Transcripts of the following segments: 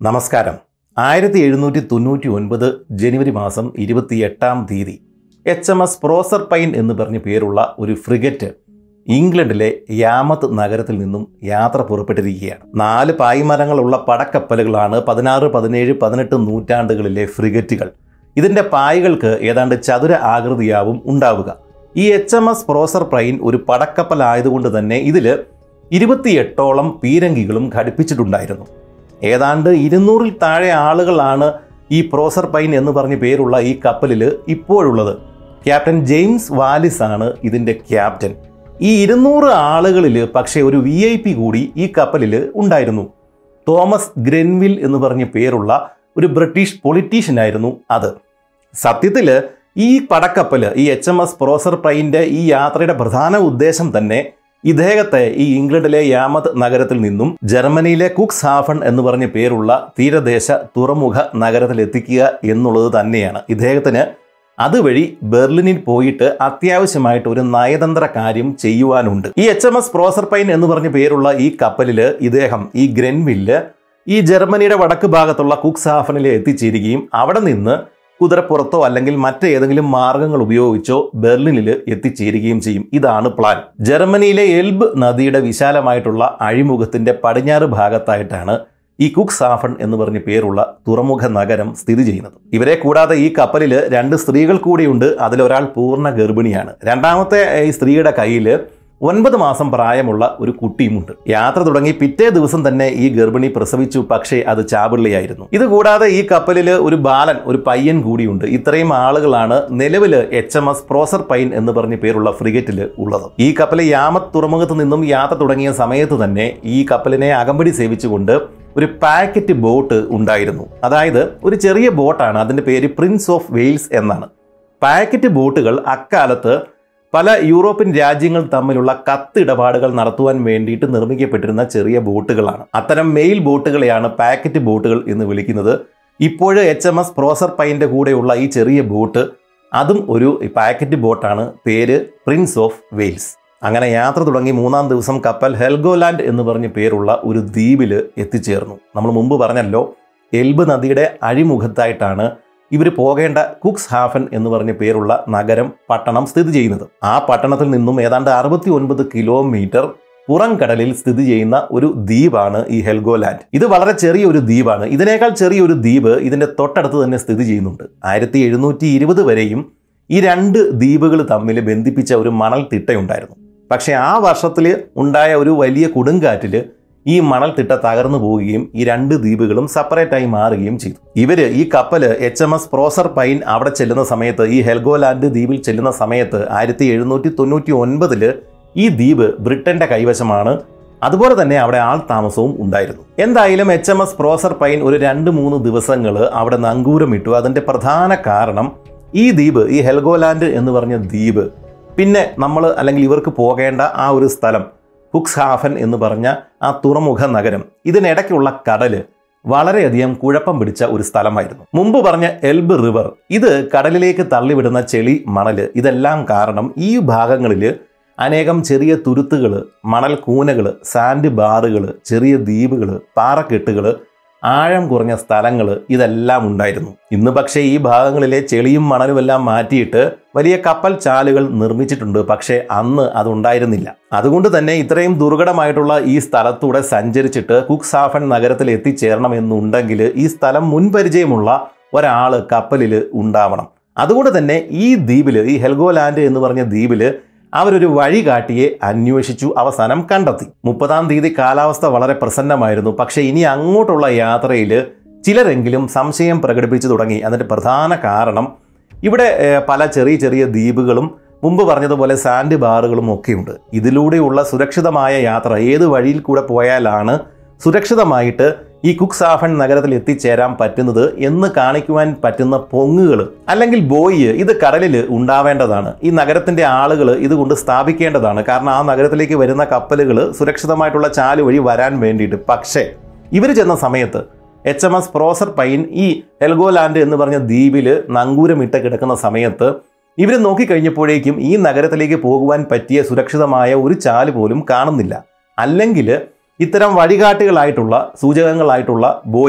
നമസ്കാരം ആയിരത്തി എഴുന്നൂറ്റി തൊണ്ണൂറ്റി ഒൻപത് ജനുവരി മാസം ഇരുപത്തി എട്ടാം തീയതി H M S Proserpine എന്ന് പറഞ്ഞ പേരുള്ള ഒരു ഫ്രിഗറ്റ് ഇംഗ്ലണ്ടിലെ യാമത്ത് നഗരത്തിൽ നിന്നും യാത്ര പുറപ്പെട്ടിരിക്കുകയാണ് നാല് പായ്മരങ്ങളുള്ള പടക്കപ്പലുകളാണ് പതിനാറ് പതിനേഴ് പതിനെട്ട് നൂറ്റാണ്ടുകളിലെ ഫ്രിഗറ്റുകൾ ഇതിൻ്റെ പായ്കൾക്ക് ഏതാണ്ട് ചതുര ആകൃതിയാവും ഉണ്ടാവുക ഈ H M S Proserpine ഒരു പടക്കപ്പലായതുകൊണ്ട് തന്നെ ഇതിൽ ഇരുപത്തിയെട്ടോളം പീരങ്കികളും ഘടിപ്പിച്ചിട്ടുണ്ടായിരുന്നു ഏതാണ്ട് ഇരുന്നൂറിൽ താഴെ ആളുകളാണ് ഈ പ്രോസർ പൈൻ എന്ന് പറഞ്ഞ പേരുള്ള ഈ കപ്പലിൽ ഇപ്പോഴുള്ളത് ക്യാപ്റ്റൻ ജെയിംസ് വാലിസ് ആണ് ഇതിൻ്റെ ക്യാപ്റ്റൻ ഈ ഇരുന്നൂറ് ആളുകളിൽ പക്ഷേ ഒരു വി ഐ പി കൂടി ഈ കപ്പലിൽ ഉണ്ടായിരുന്നു തോമസ് ഗ്രെൻവിൽ എന്ന് പറഞ്ഞ പേരുള്ള ഒരു ബ്രിട്ടീഷ് പൊളിറ്റീഷ്യനായിരുന്നു അത് സത്യത്തിൽ ഈ പടക്കപ്പൽ ഈ എച്ച് എം എസ് പ്രോസർ പ്രൈൻ്റെ ഈ യാത്രയുടെ പ്രധാന ഉദ്ദേശം തന്നെ ഇദ്ദേഹത്തെ ഈ ഇംഗ്ലണ്ടിലെ യാമത് നഗരത്തിൽ നിന്നും ജർമ്മനിയിലെ കുക്സ് ഹാഫൺ എന്ന് പറഞ്ഞ പേരുള്ള തീരദേശ തുറമുഖ നഗരത്തിൽ എത്തിക്കുക എന്നുള്ളത് തന്നെയാണ് ഇദ്ദേഹത്തിന് അതുവഴി ബെർലിനിൽ പോയിട്ട് അത്യാവശ്യമായിട്ട് ഒരു നയതന്ത്ര കാര്യം ചെയ്യുവാനുണ്ട് ഈ H M S Proserpine എന്ന് പറഞ്ഞ പേരുള്ള ഈ കപ്പലിൽ ഇദ്ദേഹം ഈ ഗ്രെൻവില്ല് ഈ ജർമ്മനിയുടെ വടക്ക് ഭാഗത്തുള്ള കുക്സ് ഹാഫനിൽ എത്തിച്ചേരുകയും അവിടെ നിന്ന് കുതിരപ്പുറത്തോ അല്ലെങ്കിൽ മറ്റേതെങ്കിലും മാർഗങ്ങൾ ഉപയോഗിച്ചോ ബെർലിനിൽ എത്തിച്ചേരുകയും ചെയ്യും ഇതാണ് പ്ലാൻ ജർമ്മനിയിലെ എൽബ് നദിയുടെ വിശാലമായിട്ടുള്ള അഴിമുഖത്തിന്റെ പടിഞ്ഞാറ് ഭാഗത്തായിട്ടാണ് ഈ കുക്ക് സാഫൺ എന്ന് പറഞ്ഞ പേരുള്ള തുറമുഖ നഗരം സ്ഥിതി ചെയ്യുന്നത് ഇവരെ കൂടാതെ ഈ കപ്പലിൽ രണ്ട് സ്ത്രീകൾ കൂടിയുണ്ട് അതിലൊരാൾ പൂർണ്ണ ഗർഭിണിയാണ് രണ്ടാമത്തെ ഈ സ്ത്രീയുടെ കയ്യിൽ ഒൻപത് മാസം പ്രായമുള്ള ഒരു കുട്ടിയുമുണ്ട് യാത്ര തുടങ്ങി പിറ്റേ ദിവസം തന്നെ ഈ ഗർഭിണി പ്രസവിച്ചു പക്ഷേ അത് ചാപിള്ളിയായിരുന്നു ഇതുകൂടാതെ ഈ കപ്പലിൽ ഒരു ബാലൻ ഒരു പയ്യൻ കൂടിയുണ്ട് ഇത്രയും ആളുകളാണ് നിലവിൽ H M S Proserpine എന്ന് പറഞ്ഞ പേരുള്ള ഫ്രിഗറ്റിൽ ഉള്ളത് ഈ കപ്പൽ യാമത്ത് തുറമുഖത്ത് നിന്നും യാത്ര തുടങ്ങിയ സമയത്ത് തന്നെ ഈ കപ്പലിനെ അകമ്പടി സേവിച്ചുകൊണ്ട് ഒരു പാക്കറ്റ് ബോട്ട് ഉണ്ടായിരുന്നു അതായത് ഒരു ചെറിയ ബോട്ടാണ് അതിൻ്റെ പേര് പ്രിൻസ് ഓഫ് വെയിൽസ് എന്നാണ് പാക്കറ്റ് ബോട്ടുകൾ അക്കാലത്ത് പല യൂറോപ്യൻ രാജ്യങ്ങൾ തമ്മിലുള്ള കത്തിടപാടുകൾ നടത്തുവാൻ വേണ്ടിയിട്ട് നിർമ്മിക്കപ്പെട്ടിരുന്ന ചെറിയ ബോട്ടുകളാണ് അത്തരം മെയിൽ ബോട്ടുകളെയാണ് പാക്കറ്റ് ബോട്ടുകൾ എന്ന് വിളിക്കുന്നത് ഇപ്പോഴ് എച്ച് എം എസ് പ്രോസർ പൈൻ്റെ കൂടെയുള്ള ഈ ചെറിയ ബോട്ട് അതും ഒരു പാക്കറ്റ് ബോട്ടാണ് പേര് പ്രിൻസ് ഓഫ് വെയിൽസ് അങ്ങനെ യാത്ര തുടങ്ങി മൂന്നാം ദിവസം കപ്പൽ ഹെൽഗോലാൻഡ് എന്ന് പറഞ്ഞ പേരുള്ള ഒരു ദ്വീപിൽ എത്തിച്ചേർന്നു നമ്മൾ മുമ്പ് പറഞ്ഞല്ലോ എൽബ് നദിയുടെ അഴിമുഖത്തായിട്ടാണ് ഇവർ പോകേണ്ട കുക്സ് ഹാഫൻ എന്ന് പറഞ്ഞ പേരുള്ള നഗരം പട്ടണം സ്ഥിതി ചെയ്യുന്നത് ആ പട്ടണത്തിൽ നിന്നും ഏതാണ്ട് അറുപത്തി ഒൻപത് കിലോമീറ്റർ പുറം കടലിൽ സ്ഥിതി ചെയ്യുന്ന ഒരു ദ്വീപാണ് ഈ ഹെൽഗോലാൻഡ് ഇത് വളരെ ചെറിയ ഒരു ദ്വീപാണ് ഇതിനേക്കാൾ ചെറിയൊരു ദ്വീപ് ഇതിന്റെ തൊട്ടടുത്ത് തന്നെ സ്ഥിതി ചെയ്യുന്നുണ്ട് ആയിരത്തി എഴുന്നൂറ്റി ഇരുപത് വരെയും ഈ രണ്ട് ദ്വീപുകൾ തമ്മിൽ ബന്ധിപ്പിച്ച ഒരു മണൽ തിട്ടയുണ്ടായിരുന്നു പക്ഷേ ആ വർഷത്തിൽ ഉണ്ടായ ഒരു വലിയ കൊടുങ്കാറ്റിൽ ഈ മണൽ തിട്ട തകർന്നു പോവുകയും ഈ രണ്ട് ദ്വീപുകളും സെപ്പറേറ്റായി മാറുകയും ചെയ്തു ഇവര് ഈ കപ്പൽ H M S Proserpine അവിടെ ചെല്ലുന്ന സമയത്ത് ഈ ഹെൽഗോലാൻഡ് ദ്വീപിൽ ചെല്ലുന്ന സമയത്ത് ആയിരത്തി എഴുന്നൂറ്റി തൊണ്ണൂറ്റി ഒൻപതില് ഈ ദ്വീപ് ബ്രിട്ടന്റെ കൈവശമാണ് അതുപോലെ തന്നെ അവിടെ ആൾ താമസവും ഉണ്ടായിരുന്നു എന്തായാലും H M S Proserpine ഒരു രണ്ട് മൂന്ന് ദിവസങ്ങൾ അവിടെ നങ്കൂരമിട്ടു അതിന്റെ പ്രധാന കാരണം ഈ ദ്വീപ് ഈ ഹെൽഗോലാൻഡ് എന്ന് പറഞ്ഞ ദ്വീപ് പിന്നെ നമ്മൾ അല്ലെങ്കിൽ ഇവർക്ക് പോകേണ്ട ആ ഒരു സ്ഥലം ഹുക്സ് ഹാഫൻ എന്ന് പറഞ്ഞ ആ തുറമുഖ നഗരം ഇതിനിടയ്ക്കുള്ള കടല് വളരെയധികം കുഴപ്പം പിടിച്ച ഒരു സ്ഥലമായിരുന്നു മുമ്പ് പറഞ്ഞ എൽബ് റിവർ ഇത് കടലിലേക്ക് തള്ളിവിടുന്ന ചെളി മണല് ഇതെല്ലാം കാരണം ഈ ഭാഗങ്ങളിൽ അനേകം ചെറിയ തുരുത്തുകൾ മണൽ കൂനകൾ സാൻഡ് ബാറുകൾ ചെറിയ ദ്വീപുകൾ പാറക്കെട്ടുകൾ ആഴം കുറഞ്ഞ സ്ഥലങ്ങൾ ഇതെല്ലാം ഉണ്ടായിരുന്നു ഇന്ന് പക്ഷേ ഈ ഭാഗങ്ങളിലെ ചെളിയും മണലും എല്ലാം മാറ്റിയിട്ട് വലിയ കപ്പൽ ചാലുകൾ നിർമ്മിച്ചിട്ടുണ്ട് പക്ഷേ അന്ന് അതുണ്ടായിരുന്നില്ല അതുകൊണ്ട് തന്നെ ഇത്രയും ദുർഘടമായിട്ടുള്ള ഈ സ്ഥലത്തൂടെ സഞ്ചരിച്ചിട്ട് കുക്സാഫൻ നഗരത്തിൽ എത്തിച്ചേരണമെന്നുണ്ടെങ്കിൽ ഈ സ്ഥലം മുൻപരിചയമുള്ള ഒരാൾ കപ്പലിൽ ഉണ്ടാവണം അതുകൊണ്ട് തന്നെ ഈ ദ്വീപിൽ ഈ ഹെൽഗോലാൻഡ് എന്ന് പറഞ്ഞ ദ്വീപിൽ അവരൊരു വഴികാട്ടിയെ അന്വേഷിച്ചു അവസാനം കണ്ടെത്തി മുപ്പതാം തീയതി കാലാവസ്ഥ വളരെ പ്രസന്നമായിരുന്നു പക്ഷേ ഇനി അങ്ങോട്ടുള്ള യാത്രയിൽ ചിലരെങ്കിലും സംശയം പ്രകടിപ്പിച്ചു തുടങ്ങി അതിൻ്റെ പ്രധാന കാരണം ഇവിടെ ഏഹ്, പല ചെറിയ ചെറിയ ദ്വീപുകളും മുമ്പ് പറഞ്ഞതുപോലെ സാൻഡ് ബാറുകളും ഒക്കെയുണ്ട് ഇതിലൂടെയുള്ള സുരക്ഷിതമായ യാത്ര ഏത് വഴിയിൽ കൂടെ പോയാലാണ് സുരക്ഷിതമായിട്ട് ഈ കുക്സാഫൻ നഗരത്തിൽ എത്തിച്ചേരാൻ പറ്റുന്നത് എന്ന് കാണിക്കുവാൻ പറ്റുന്ന പൊങ്ങുകൾ അല്ലെങ്കിൽ ബോയ് ഇത് കടലിൽ ഉണ്ടാവേണ്ടതാണ് ഈ നഗരത്തിന്റെ ആളുകൾ ഇതുകൊണ്ട് സ്ഥാപിക്കേണ്ടതാണ് കാരണം ആ നഗരത്തിലേക്ക് വരുന്ന കപ്പലുകൾ സുരക്ഷിതമായിട്ടുള്ള ചാല് വഴി വരാൻ വേണ്ടിയിട്ട് പക്ഷേ ഇവർ ചെന്ന സമയത്ത് H M S Proserpine ഈ എൽഗോലാൻഡ് എന്ന് പറഞ്ഞ ദ്വീപിൽ നങ്കൂരമിട്ട് കിടക്കുന്ന സമയത്ത് ഇവർ നോക്കിക്കഴിഞ്ഞപ്പോഴേക്കും ഈ നഗരത്തിലേക്ക് പോകുവാൻ പറ്റിയ സുരക്ഷിതമായ ഒരു ചാല് പോലും കാണുന്നില്ല അല്ലെങ്കിൽ ഇത്തരം വഴികാട്ടികളായിട്ടുള്ള സൂചകങ്ങളായിട്ടുള്ള ബോയ്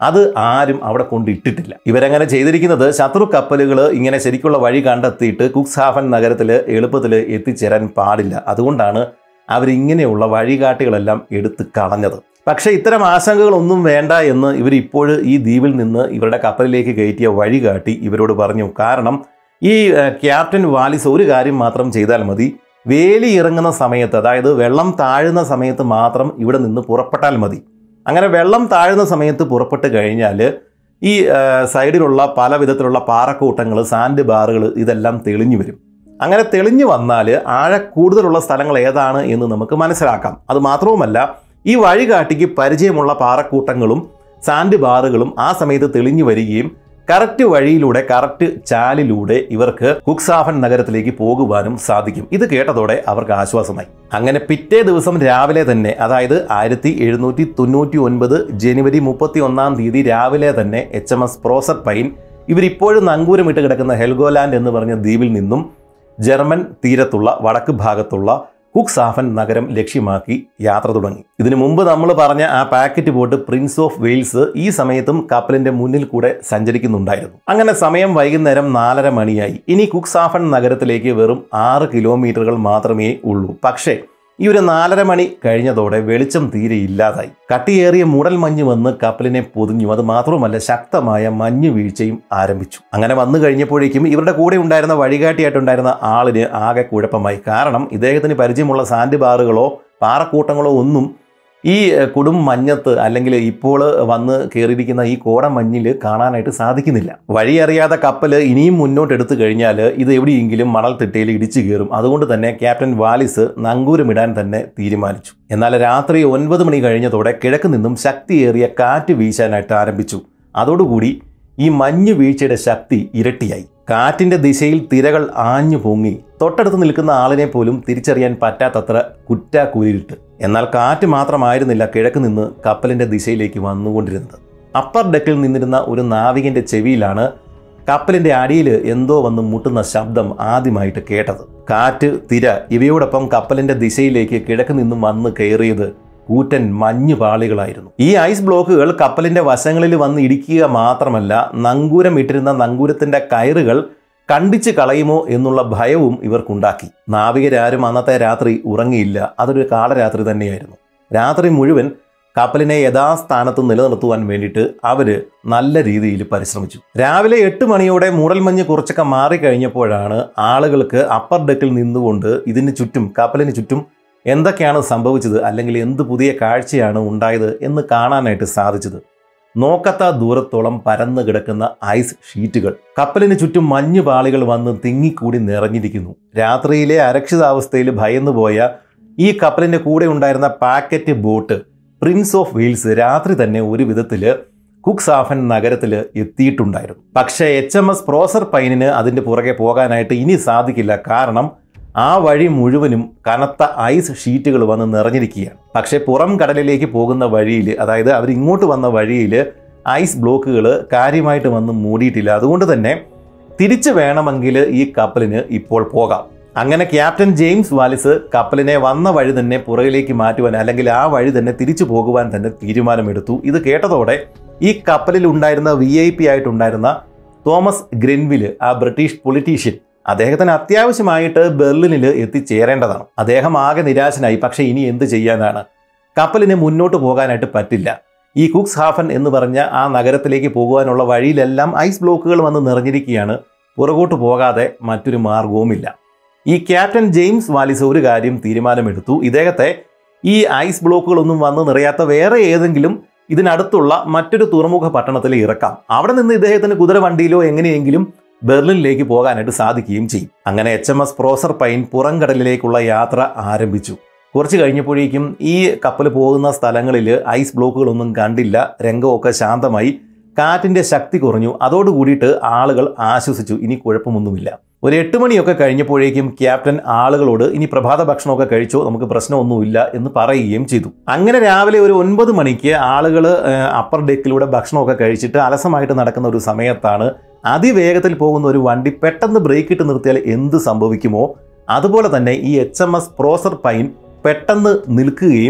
അത് ആരും അവിടെ കൊണ്ടിട്ടിട്ടില്ല ഇവരങ്ങനെ ചെയ്തിരിക്കുന്നത് ശത്രു കപ്പലുകൾ ഇങ്ങനെ ശരിക്കുള്ള വഴി കണ്ടെത്തിയിട്ട് കുക്സ്ഹാഫൻ നഗരത്തിൽ എളുപ്പത്തിൽ എത്തിച്ചേരാൻ പാടില്ല അതുകൊണ്ടാണ് അവരിങ്ങനെയുള്ള വഴികാട്ടികളെല്ലാം എടുത്ത് കളഞ്ഞത് പക്ഷേ ഇത്തരം ആശങ്കകളൊന്നും വേണ്ട എന്ന് ഇവർ ഇപ്പോൾ ഈ ദ്വീപിൽ നിന്ന് ഇവരുടെ കപ്പലിലേക്ക് കയറ്റിയ വഴികാട്ടി ഇവരോട് പറഞ്ഞു കാരണം ഈ ഏഹ്, ക്യാപ്റ്റൻ വാലിസ് ഒരു കാര്യം മാത്രം ചെയ്താൽ മതി വേലി ഇറങ്ങുന്ന സമയത്ത് അതായത് വെള്ളം താഴുന്ന സമയത്ത് മാത്രം ഇവിടെ നിന്ന് പുറപ്പെട്ടാൽ മതി അങ്ങനെ വെള്ളം താഴുന്ന സമയത്ത് പുറപ്പെട്ട് കഴിഞ്ഞാൽ ഈ ഏഹ്, സൈഡിലുള്ള പല വിധത്തിലുള്ള പാറക്കൂട്ടങ്ങൾ സാൻഡ് ബാറുകൾ ഇതെല്ലാം തെളിഞ്ഞു വരും അങ്ങനെ തെളിഞ്ഞു വന്നാൽ ആഴ കൂടുതലുള്ള സ്ഥലങ്ങൾ ഏതാണ് എന്ന് നമുക്ക് മനസ്സിലാക്കാം അത് മാത്രവുമല്ല ഈ വഴികാട്ടിക്ക് പരിചയമുള്ള പാറക്കൂട്ടങ്ങളും സാൻഡ് ബാറുകളും ആ സമയത്ത് തെളിഞ്ഞു വരികയും കറക്റ്റ് വഴിയിലൂടെ കറക്റ്റ് ചാലിലൂടെ ഇവർക്ക് കുക്സാഫൻ നഗരത്തിലേക്ക് പോകുവാനും സാധിക്കും ഇത് കേട്ടതോടെ അവർക്ക് ആശ്വാസമായി അങ്ങനെ പിറ്റേ ദിവസം രാവിലെ തന്നെ അതായത് ആയിരത്തി എഴുന്നൂറ്റി തൊണ്ണൂറ്റി ഒൻപത് ജനുവരി മുപ്പത്തി ഒന്നാം തീയതി രാവിലെ തന്നെ H M S Proserpine ഇവരിപ്പോഴും നങ്കൂരമിട്ട് കിടക്കുന്ന ഹെൽഗോലാൻഡ് എന്ന് പറഞ്ഞ ദ്വീപിൽ നിന്നും ജർമ്മൻ തീരത്തുള്ള വടക്ക് ഭാഗത്തുള്ള കുക്സാഫൻ നഗരം ലക്ഷ്യമാക്കി യാത്ര തുടങ്ങി ഇതിനു മുമ്പ് നമ്മൾ പറഞ്ഞ ആ packet boat Prince of Wales ഈ സമയത്തും കപ്പലിന്റെ മുന്നിൽ കൂടെ സഞ്ചരിക്കുന്നുണ്ടായിരുന്നു അങ്ങനെ സമയം വൈകുന്നേരം നാലര മണിയായി ഇനി കുക്സാഫൻ നഗരത്തിലേക്ക് വെറും ആറ് കിലോമീറ്ററുകൾ മാത്രമേ ഉള്ളൂ പക്ഷേ ഈ ഒരു നാലര മണി കഴിഞ്ഞതോടെ വെളിച്ചം തീരെ ഇല്ലാതായി കട്ടിയേറിയ മൂടൽ മഞ്ഞ് വന്ന് കപ്പലിനെ പൊതിഞ്ഞു അത് മാത്രമല്ല ശക്തമായ മഞ്ഞ് വീഴ്ചയും ആരംഭിച്ചു അങ്ങനെ വന്നു കഴിഞ്ഞപ്പോഴേക്കും ഇവരുടെ കൂടെ ഉണ്ടായിരുന്ന വഴികാട്ടിയായിട്ടുണ്ടായിരുന്ന ആളിന് ആകെ കുഴപ്പമായി കാരണം ഇദ്ദേഹത്തിന് പരിചയമുള്ള സാൻഡ് ബാറുകളോ പാറക്കൂട്ടങ്ങളോ ഒന്നും ഈ എഹ്, കൊടും മഞ്ഞത്ത് അല്ലെങ്കിൽ ഇപ്പോൾ വന്ന് കയറിയിരിക്കുന്ന ഈ കോട മഞ്ഞിൽ കാണാനായിട്ട് സാധിക്കുന്നില്ല വഴിയറിയാതെ കപ്പൽ ഇനിയും മുന്നോട്ട് എടുത്തു കഴിഞ്ഞാൽ ഇത് എവിടെയെങ്കിലും മണൽത്തിട്ടയിൽ ഇടിച്ചു കയറും അതുകൊണ്ട് തന്നെ ക്യാപ്റ്റൻ വാലിസ് നങ്കൂരമിടാൻ തന്നെ തീരുമാനിച്ചു എന്നാൽ രാത്രി ഒൻപത് മണി കഴിഞ്ഞതോടെ കിഴക്ക് നിന്നും ശക്തിയേറിയ കാറ്റ് വീശാനായിട്ട് ആരംഭിച്ചു അതോടുകൂടി ഈ മഞ്ഞ് വീഴ്ചയുടെ ശക്തി ഇരട്ടിയായി കാറ്റിന്റെ ദിശയിൽ തിരകൾ ആഞ്ഞു പൊങ്ങി തൊട്ടടുത്ത് നിൽക്കുന്ന ആളിനെ പോലും തിരിച്ചറിയാൻ പറ്റാത്തത്ര കുറ്റാക്കൂരിട്ട് എന്നാൽ കാറ്റ് മാത്രമായിരുന്നില്ല കിഴക്ക് നിന്ന് കപ്പലിന്റെ ദിശയിലേക്ക് വന്നുകൊണ്ടിരുന്നത് അപ്പർ ഡെക്കിൽ നിന്നിരുന്ന ഒരു നാവികന്റെ ചെവിയിലാണ് കപ്പലിന്റെ അടിയിൽ എന്തോ വന്ന് മുട്ടുന്ന ശബ്ദം ആദ്യമായിട്ട് കേട്ടത് കാറ്റ് തിര ഇവയോടൊപ്പം കപ്പലിന്റെ ദിശയിലേക്ക് കിഴക്ക് നിന്നും വന്ന് കയറിയത് കൂറ്റൻ മഞ്ഞ് പാളികളായിരുന്നു ഈ ഐസ് ബ്ലോക്കുകൾ കപ്പലിന്റെ വശങ്ങളിൽ വന്ന് ഇടിക്കുക മാത്രമല്ല നങ്കൂരം ഇട്ടിരുന്ന നങ്കൂരത്തിന്റെ കയറുകൾ കണ്ടിച്ച് കളയുമോ എന്നുള്ള ഭയവും ഇവർക്കുണ്ടാക്കി നാവികരാരും അന്നത്തെ രാത്രി ഉറങ്ങിയില്ല അതൊരു കാളരാത്രി തന്നെയായിരുന്നു രാത്രി മുഴുവൻ കപ്പലിനെ യഥാസ്ഥാനത്ത് നിലനിർത്തുവാൻ വേണ്ടിയിട്ട് അവര് നല്ല രീതിയിൽ പരിശ്രമിച്ചു രാവിലെ എട്ട് മണിയോടെ മൂടൽമഞ്ഞ് കുറച്ചൊക്കെ മാറിക്കഴിഞ്ഞപ്പോഴാണ് ആളുകൾക്ക് അപ്പർ ഡെക്കിൽ നിന്നുകൊണ്ട് ഇതിന് ചുറ്റും കപ്പലിന് ചുറ്റും എന്തൊക്കെയാണ് സംഭവിച്ചത് അല്ലെങ്കിൽ എന്ത് പുതിയ കാഴ്ചയാണ് ഉണ്ടായത് എന്ന് കാണാനായിട്ട് സാധിച്ചത് നോക്കത്ത ദൂരത്തോളം പരന്നു കിടക്കുന്ന ഐസ് ഷീറ്റുകൾ കപ്പലിന് ചുറ്റും മഞ്ഞ് പാളികൾ വന്ന് തിങ്ങിക്കൂടി നിറഞ്ഞിരിക്കുന്നു രാത്രിയിലെ അരക്ഷിതാവസ്ഥയിൽ ഭയന്നുപോയ ഈ കപ്പലിന്റെ കൂടെ ഉണ്ടായിരുന്ന packet boat Prince of Wales രാത്രി തന്നെ ഒരു വിധത്തിൽ കുക്സാഫൻ നഗരത്തിൽ എത്തിയിട്ടുണ്ടായിരുന്നു പക്ഷേ എച്ച് എം എസ് പ്രോസർ പൈനിന് അതിൻ്റെ പുറകെ പോകാനായിട്ട് ഇനി സാധിക്കില്ല കാരണം ആ വഴി മുഴുവനും കനത്ത ഐസ് ഷീറ്റുകൾ വന്ന് നിറഞ്ഞിരിക്കുകയാണ് പക്ഷേ പുറം കടലിലേക്ക് പോകുന്ന വഴിയിൽ അതായത് അവർ ഇങ്ങോട്ട് വന്ന വഴിയിൽ ഐസ് ബ്ലോക്കുകൾ കാര്യമായിട്ട് വന്ന് മൂടിയിട്ടില്ല അതുകൊണ്ട് തന്നെ തിരിച്ചു വേണമെങ്കിൽ ഈ കപ്പലിന് ഇപ്പോൾ പോകാം അങ്ങനെ ക്യാപ്റ്റൻ ജെയിംസ് വാലിസ് കപ്പലിനെ വന്ന വഴി തന്നെ പുറകിലേക്ക് മാറ്റുവാൻ അല്ലെങ്കിൽ ആ വഴി തന്നെ തിരിച്ചു പോകുവാൻ തന്നെ തീരുമാനമെടുത്തു ഇത് കേട്ടതോടെ ഈ കപ്പലിൽ ഉണ്ടായിരുന്ന വി ഐ പി ആയിട്ടുണ്ടായിരുന്ന തോമസ് ഗ്രെൻവില് ആ ബ്രിട്ടീഷ് പൊളിറ്റീഷ്യൻ അദ്ദേഹത്തിന് അത്യാവശ്യമായിട്ട് ബെർലിനിൽ എത്തിച്ചേരേണ്ടതാണ് അദ്ദേഹം ആകെ നിരാശനായി പക്ഷേ ഇനി എന്ത് ചെയ്യാനാണ് കപ്പലിന് മുന്നോട്ട് പോകാനായിട്ട് പറ്റില്ല ഈ കുക്സ് ഹാഫൻ എന്ന് പറഞ്ഞ ആ നഗരത്തിലേക്ക് പോകുവാനുള്ള വഴിയിലെല്ലാം ഐസ് ബ്ലോക്കുകൾ വന്ന് നിറഞ്ഞിരിക്കുകയാണ് പുറകോട്ട് പോകാതെ മറ്റൊരു മാർഗവുമില്ല ഈ ക്യാപ്റ്റൻ ജെയിംസ് വാലിസ് ഒരു കാര്യം തീരുമാനമെടുത്തു ഇദ്ദേഹത്തെ ഈ ഐസ് ബ്ലോക്കുകളൊന്നും വന്ന് നിറയാത്ത വേറെ ഏതെങ്കിലും ഇതിനടുത്തുള്ള മറ്റൊരു തുറമുഖ പട്ടണത്തിൽ ഇറക്കാം അവിടെ നിന്ന് ഇദ്ദേഹത്തിന് കുതിരവണ്ടിയിലോ എങ്ങനെയെങ്കിലും ബെർലിനിലേക്ക് പോകാനായിട്ട് സാധിക്കുകയും ചെയ്യും അങ്ങനെ H M S Proserpine പുറംകടലിലേക്കുള്ള യാത്ര ആരംഭിച്ചു കുറച്ച് കഴിഞ്ഞപ്പോഴേക്കും ഈ കപ്പൽ പോകുന്ന സ്ഥലങ്ങളിൽ ഐസ് ബ്ലോക്കുകളൊന്നും കണ്ടില്ല രംഗമൊക്കെ ശാന്തമായി കാറ്റിന്റെ ശക്തി കുറഞ്ഞു അതോടുകൂടിയിട്ട് ആളുകൾ ആശ്വസിച്ചു ഇനി കുഴപ്പമൊന്നുമില്ല ഒരു എട്ട് മണിയൊക്കെ കഴിഞ്ഞപ്പോഴേക്കും ക്യാപ്റ്റൻ ആളുകളോട് ഇനി പ്രഭാത ഭക്ഷണമൊക്കെ കഴിച്ചോ നമുക്ക് പ്രശ്നമൊന്നുമില്ല എന്ന് പറയുകയും ചെയ്തു അങ്ങനെ രാവിലെ ഒരു ഒൻപത് മണിക്ക് ആളുകൾ അപ്പർ ഡെക്കിലൂടെ ഭക്ഷണമൊക്കെ കഴിച്ചിട്ട് അലസമായിട്ട് നടക്കുന്ന ഒരു സമയത്താണ് അതിവേഗത്തിൽ പോകുന്ന ഒരു വണ്ടി പെട്ടെന്ന് ബ്രേക്ക് ഇട്ട് നിർത്തിയാൽ എന്ത് സംഭവിക്കുമോ അതുപോലെ തന്നെ ഈ H M S Proserpine പെട്ടെന്ന് നിൽക്കുകയും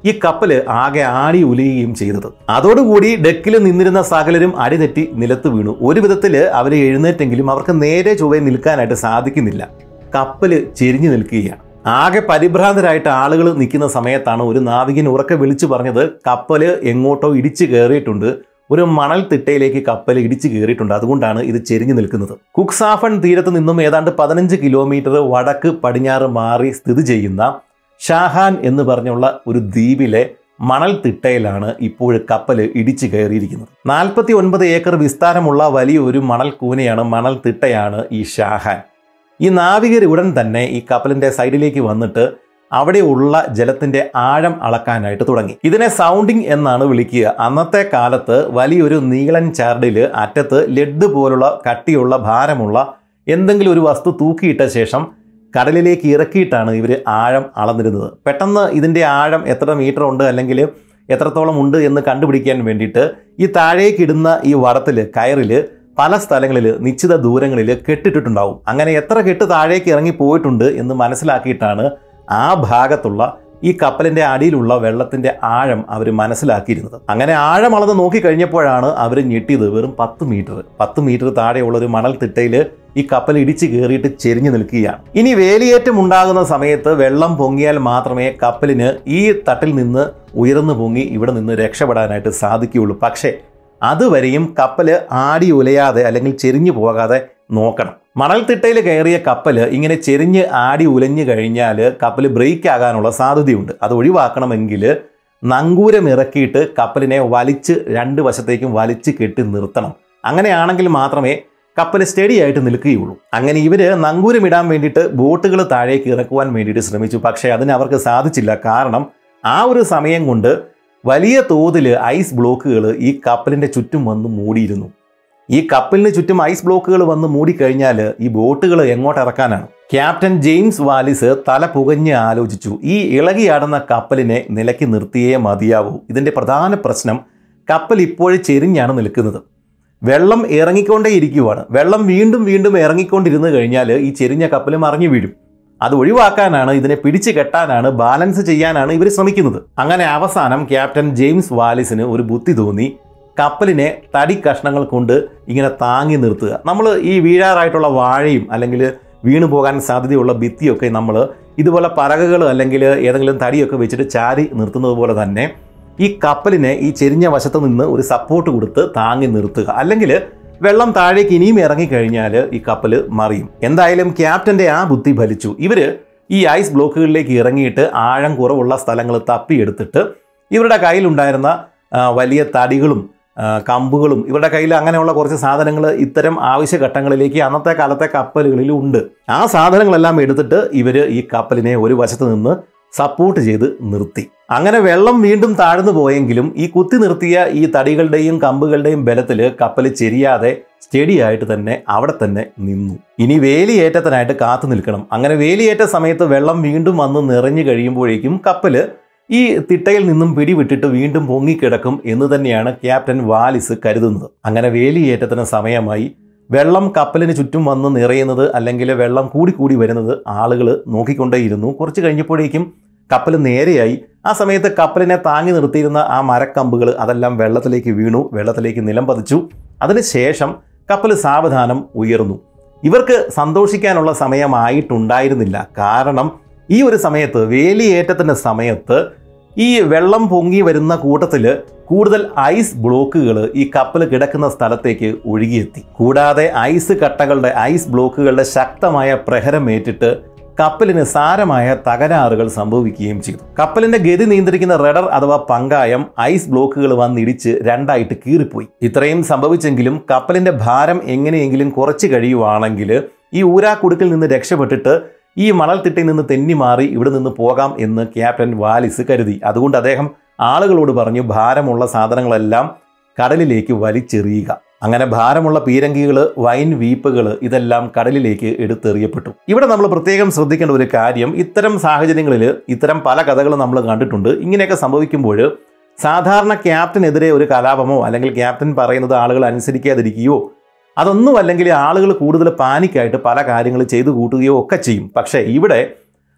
ഈ കപ്പല് ആകെ ആടി ഉലയുകയും ചെയ്തത് അതോടുകൂടി ഡെക്കിൽ നിന്നിരുന്ന സകലരും അടിതെറ്റി നിലത്ത് വീണു ഒരു വിധത്തിൽ അവർ എഴുന്നേറ്റെങ്കിലും അവർക്ക് നേരെ ചൊവ്വേ നിൽക്കാനായിട്ട് സാധിക്കുന്നില്ല കപ്പല് ചെരിഞ്ഞു നിൽക്കുകയാണ് ആകെ പരിഭ്രാന്തരായിട്ട് ആളുകൾ നിൽക്കുന്ന സമയത്താണ് ഒരു നാവികൻ ഉറക്കെ വിളിച്ചു പറഞ്ഞത് കപ്പല് എങ്ങോട്ടോ ഇടിച്ചു കയറിയിട്ടുണ്ട് ഒരു മണൽ തിട്ടയിലേക്ക് കപ്പൽ ഇടിച്ചു കയറിയിട്ടുണ്ട് അതുകൊണ്ടാണ് ഇത് ചെരിഞ്ഞു നിൽക്കുന്നത് കുക്സാഫൺ തീരത്ത് നിന്നും ഏതാണ്ട് പതിനഞ്ച് കിലോമീറ്റർ വടക്ക് പടിഞ്ഞാറ് മാറി സ്ഥിതി ചെയ്യുന്ന ഷാഹാൻ എന്ന് പറഞ്ഞുള്ള ഒരു ദ്വീപിലെ മണൽ തിട്ടയിലാണ് ഇപ്പോൾ കപ്പൽ ഇടിച്ചു കയറിയിരിക്കുന്നത് നാൽപ്പത്തി ഒൻപത് ഏക്കർ വിസ്താരമുള്ള വലിയൊരു മണൽ കൂനയാണ് മണൽ തിട്ടയാണ് ഈ ഷാഹാൻ ഈ നാവികർ ഉടൻ തന്നെ ഈ കപ്പലിന്റെ സൈഡിലേക്ക് വന്നിട്ട് അവിടെയുള്ള ജലത്തിന്റെ ആഴം അളക്കാനായിട്ട് തുടങ്ങി ഇതിനെ സൗണ്ടിങ് എന്നാണ് വിളിക്കുക അന്നത്തെ കാലത്ത് വലിയൊരു നീളൻ ചാർഡിൽ അറ്റത്ത് ലെഡ് പോലുള്ള കട്ടിയുള്ള ഭാരമുള്ള എന്തെങ്കിലും ഒരു വസ്തു തൂക്കിയിട്ട ശേഷം കടലിലേക്ക് ഇറക്കിയിട്ടാണ് ഇവർ ആഴം അളന്നിരുന്നത് പെട്ടെന്ന് ഇതിൻ്റെ ആഴം എത്ര മീറ്റർ ഉണ്ട് അല്ലെങ്കിൽ എത്രത്തോളം ഉണ്ട് എന്ന് കണ്ടുപിടിക്കാൻ വേണ്ടിയിട്ട് ഈ താഴേക്കിടുന്ന ഈ വടത്തിൽ കയറിൽ പല സ്ഥലങ്ങളിൽ നിശ്ചിത ദൂരങ്ങളിൽ കെട്ടിട്ടിട്ടുണ്ടാവും അങ്ങനെ എത്ര കെട്ട് താഴേക്ക് ഇറങ്ങി പോയിട്ടുണ്ട് എന്ന് മനസ്സിലാക്കിയിട്ടാണ് ആ ഭാഗത്തുള്ള ഈ കപ്പലിന്റെ അടിയിലുള്ള വെള്ളത്തിന്റെ ആഴം അവർ മനസ്സിലാക്കിയിരുന്നത് അങ്ങനെ ആഴം അളന്ന് നോക്കിക്കഴിഞ്ഞപ്പോഴാണ് അവർ ഞെട്ടിയത് വെറും പത്ത് മീറ്റർ പത്ത് മീറ്റർ താഴെയുള്ള ഒരു മണൽ തിട്ടയിൽ ഈ കപ്പൽ ഇടിച്ച് കയറിയിട്ട് ചെരിഞ്ഞു നിൽക്കുകയാണ് ഇനി വേലിയേറ്റം ഉണ്ടാകുന്ന സമയത്ത് വെള്ളം പൊങ്ങിയാൽ മാത്രമേ കപ്പലിന് ഈ തട്ടിൽ നിന്ന് ഉയർന്നു പൊങ്ങി ഇവിടെ നിന്ന് രക്ഷപ്പെടാനായിട്ട് സാധിക്കുകയുള്ളൂ പക്ഷേ അതുവരെയും കപ്പല് ആടി ഉലയാതെ അല്ലെങ്കിൽ ചെരിഞ്ഞു പോകാതെ നോക്കണം മണൽത്തിട്ടയിൽ കയറിയ കപ്പൽ ഇങ്ങനെ ചെരിഞ്ഞ് ആടി ഉലഞ്ഞു കഴിഞ്ഞാൽ കപ്പൽ ബ്രേക്ക് ആകാനുള്ള സാധ്യതയുണ്ട് അത് ഒഴിവാക്കണമെങ്കിൽ നങ്കൂരം ഇറക്കിയിട്ട് കപ്പലിനെ വലിച്ച് രണ്ട് വശത്തേക്കും വലിച്ച് കെട്ടി നിർത്തണം അങ്ങനെയാണെങ്കിൽ മാത്രമേ കപ്പൽ സ്റ്റഡി ആയിട്ട് നിൽക്കുകയുള്ളൂ അങ്ങനെ ഇവർ നങ്കൂരം ഇടാൻ വേണ്ടിയിട്ട് ബോട്ടുകൾ താഴേക്ക് ഇറക്കുവാൻ വേണ്ടിയിട്ട് ശ്രമിച്ചു പക്ഷേ അതിന് അവർക്ക് സാധിച്ചില്ല കാരണം ആ ഒരു സമയം കൊണ്ട് വലിയ തോതിൽ ഐസ് ബ്ലോക്കുകൾ ഈ കപ്പലിൻ്റെ ചുറ്റും വന്ന് മൂടിയിരുന്നു ഈ കപ്പലിന് ചുറ്റും ഐസ് ബ്ലോക്കുകൾ വന്ന് മൂടിക്കഴിഞ്ഞാൽ ഈ ബോട്ടുകൾ എങ്ങോട്ട് ഇറക്കാനാണ് ക്യാപ്റ്റൻ ജെയിംസ് വാലിസ് തല പുകഞ്ഞ് ആലോചിച്ചു ഈ ഇളകിയാടുന്ന കപ്പലിനെ നിലയ്ക്ക് നിർത്തിയേ മതിയാവൂ ഇതിൻ്റെ പ്രധാന പ്രശ്നം കപ്പൽ ഇപ്പോഴും ചെരിഞ്ഞാണ് നിൽക്കുന്നത് വെള്ളം ഇറങ്ങിക്കൊണ്ടേയിരിക്കുവാണ് വെള്ളം വീണ്ടും വീണ്ടും ഇറങ്ങിക്കൊണ്ടിരുന്നു കഴിഞ്ഞാൽ ഈ ചെരിഞ്ഞ കപ്പൽ മറിഞ്ഞു വീഴും അത് ഒഴിവാക്കാനാണ് ഇതിനെ പിടിച്ചു കെട്ടാനാണ് ബാലൻസ് ചെയ്യാനാണ് ഇവർ ശ്രമിക്കുന്നത് അങ്ങനെ അവസാനം ക്യാപ്റ്റൻ ജെയിംസ് വാലിസിന് ഒരു ബുദ്ധി തോന്നി കപ്പലിനെ തടി കഷ്ണങ്ങൾ കൊണ്ട് ഇങ്ങനെ താങ്ങി നിർത്തുക നമ്മൾ ഈ വീഴാറായിട്ടുള്ള വാഴയും അല്ലെങ്കിൽ വീണു പോകാൻ സാധ്യതയുള്ള ഭിത്തിയൊക്കെ നമ്മൾ ഇതുപോലെ പലകകൾ അല്ലെങ്കിൽ ഏതെങ്കിലും തടിയൊക്കെ വെച്ചിട്ട് ചാരി നിർത്തുന്നത് പോലെ തന്നെ ഈ കപ്പലിനെ ഈ ചെരിഞ്ഞ വശത്ത് നിന്ന് ഒരു സപ്പോർട്ട് കൊടുത്ത് താങ്ങി നിർത്തുക അല്ലെങ്കിൽ വെള്ളം താഴേക്ക് ഇനിയും ഇറങ്ങിക്കഴിഞ്ഞാൽ ഈ കപ്പൽ മറിയും എന്തായാലും ക്യാപ്റ്റന്റെ ആ ബുദ്ധി ഫലിച്ചു ഇവര് ഈ ഐസ് ബ്ലോക്കുകളിലേക്ക് ഇറങ്ങിയിട്ട് ആഴം കുറവുള്ള സ്ഥലങ്ങൾ തപ്പിയെടുത്തിട്ട് ഇവരുടെ കയ്യിലുണ്ടായിരുന്ന ആ, വലിയ തടികളും ആ, കമ്പുകളും ഇവരുടെ കയ്യിൽ അങ്ങനെയുള്ള കുറച്ച് സാധനങ്ങൾ ഇത്തരം ആവശ്യഘട്ടങ്ങളിലേക്ക് അന്നത്തെ കാലത്തെ കപ്പലുകളിൽ ഉണ്ട് ആ സാധനങ്ങളെല്ലാം എടുത്തിട്ട് ഇവർ ഈ കപ്പലിനെ ഒരു വശത്ത് നിന്ന് സപ്പോർട്ട് ചെയ്ത് നിർത്തി അങ്ങനെ വെള്ളം വീണ്ടും താഴ്ന്നു പോയെങ്കിലും ഈ കുത്തി നിർത്തിയ ഈ തടികളുടെയും കമ്പുകളുടെയും ബലത്തിൽ കപ്പൽ ചെരിയാതെ സ്റ്റഡി ആയിട്ട് തന്നെ അവിടെ തന്നെ നിന്നു ഇനി വേലിയേറ്റത്തിനായിട്ട് കാത്തു നിൽക്കണം അങ്ങനെ വേലിയേറ്റ സമയത്ത് വെള്ളം വീണ്ടും വന്ന് നിറഞ്ഞു കഴിയുമ്പോഴേക്കും കപ്പല് ഈ തിട്ടയിൽ നിന്നും പിടിവിട്ടിട്ട് വീണ്ടും പൊങ്ങിക്കിടക്കും എന്ന് തന്നെയാണ് ക്യാപ്റ്റൻ വാലിസ് കരുതുന്നത് അങ്ങനെ വേലിയേറ്റത്തിന് സമയമായി വെള്ളം കപ്പലിന് ചുറ്റും വന്ന് നിറയുന്നത് അല്ലെങ്കിൽ വെള്ളം കൂടി കൂടി വരുന്നത് ആളുകൾ നോക്കിക്കൊണ്ടേയിരുന്നു കുറച്ച് കഴിഞ്ഞപ്പോഴേക്കും കപ്പൽ നേരെയായി ആ സമയത്ത് കപ്പലിനെ താങ്ങി നിർത്തിയിരുന്ന ആ മരക്കമ്പുകൾ അതെല്ലാം വെള്ളത്തിലേക്ക് വീണു വെള്ളത്തിലേക്ക് നിലം പതിച്ചു അതിനുശേഷം കപ്പൽ സാവധാനം ഉയർന്നു ഇവർക്ക് സന്തോഷിക്കാനുള്ള സമയമായിട്ടുണ്ടായിരുന്നില്ല കാരണം ഈ ഒരു സമയത്ത് വേലിയേറ്റത്തിൻ്റെ സമയത്ത് ഈ വെള്ളം പൊങ്ങി വരുന്ന കൂട്ടത്തിൽ കൂടുതൽ ഐസ് ബ്ലോക്കുകൾ ഈ കപ്പൽ കിടക്കുന്ന സ്ഥലത്തേക്ക് ഒഴുകിയെത്തി കൂടാതെ ഐസ് കട്ടകളുടെ ഐസ് ബ്ലോക്കുകളുടെ ശക്തമായ പ്രഹരമേറ്റിട്ട് കപ്പലിന് സാരമായ തകരാറുകൾ സംഭവിക്കുകയും ചെയ്തു കപ്പലിന്റെ ഗതി നിയന്ത്രിക്കുന്ന റഡർ അഥവാ പങ്കായം ഐസ് ബ്ലോക്കുകൾ വന്നിടിച്ച് രണ്ടായിട്ട് കീറിപ്പോയി ഇത്രയും സംഭവിച്ചെങ്കിലും കപ്പലിന്റെ ഭാരം എങ്ങനെയെങ്കിലും കുറച്ച് കഴിയുവാണെങ്കിൽ ഈ ഊരാക്കുടുക്കിൽ നിന്ന് രക്ഷപ്പെട്ടിട്ട് ഈ മണൽത്തിട്ടയിൽ നിന്ന് തെന്നി മാറി ഇവിടെ നിന്ന് പോകാം എന്ന് ക്യാപ്റ്റൻ വാലിസ് കരുതി അതുകൊണ്ട് അദ്ദേഹം ആളുകളോട് പറഞ്ഞു ഭാരമുള്ള സാധനങ്ങളെല്ലാം കടലിലേക്ക് വലിച്ചെറിയുക അങ്ങനെ ഭാരമുള്ള പീരങ്കികൾ വൈൻ വീപ്പുകൾ ഇതെല്ലാം കടലിലേക്ക് എടുത്തെറിയപ്പെട്ടു ഇവിടെ നമ്മൾ പ്രത്യേകം ശ്രദ്ധിക്കേണ്ട ഒരു കാര്യം ഇത്തരം സാഹചര്യങ്ങളിൽ ഇത്തരം പല കഥകളും നമ്മൾ കണ്ടിട്ടുണ്ട് ഇങ്ങനെയൊക്കെ സംഭവിക്കുമ്പോൾ സാധാരണ ക്യാപ്റ്റനെതിരെ ഒരു കലാപമോ അല്ലെങ്കിൽ ക്യാപ്റ്റൻ പറയുന്നത് ആളുകൾ അനുസരിക്കാതിരിക്കുകയോ അതൊന്നും അല്ലെങ്കിൽ ആളുകൾ കൂടുതൽ പാനിക്കായിട്ട് പല കാര്യങ്ങൾ ചെയ്തു കൂട്ടുകയോ ഒക്കെ ചെയ്യും പക്ഷേ ഇവിടെ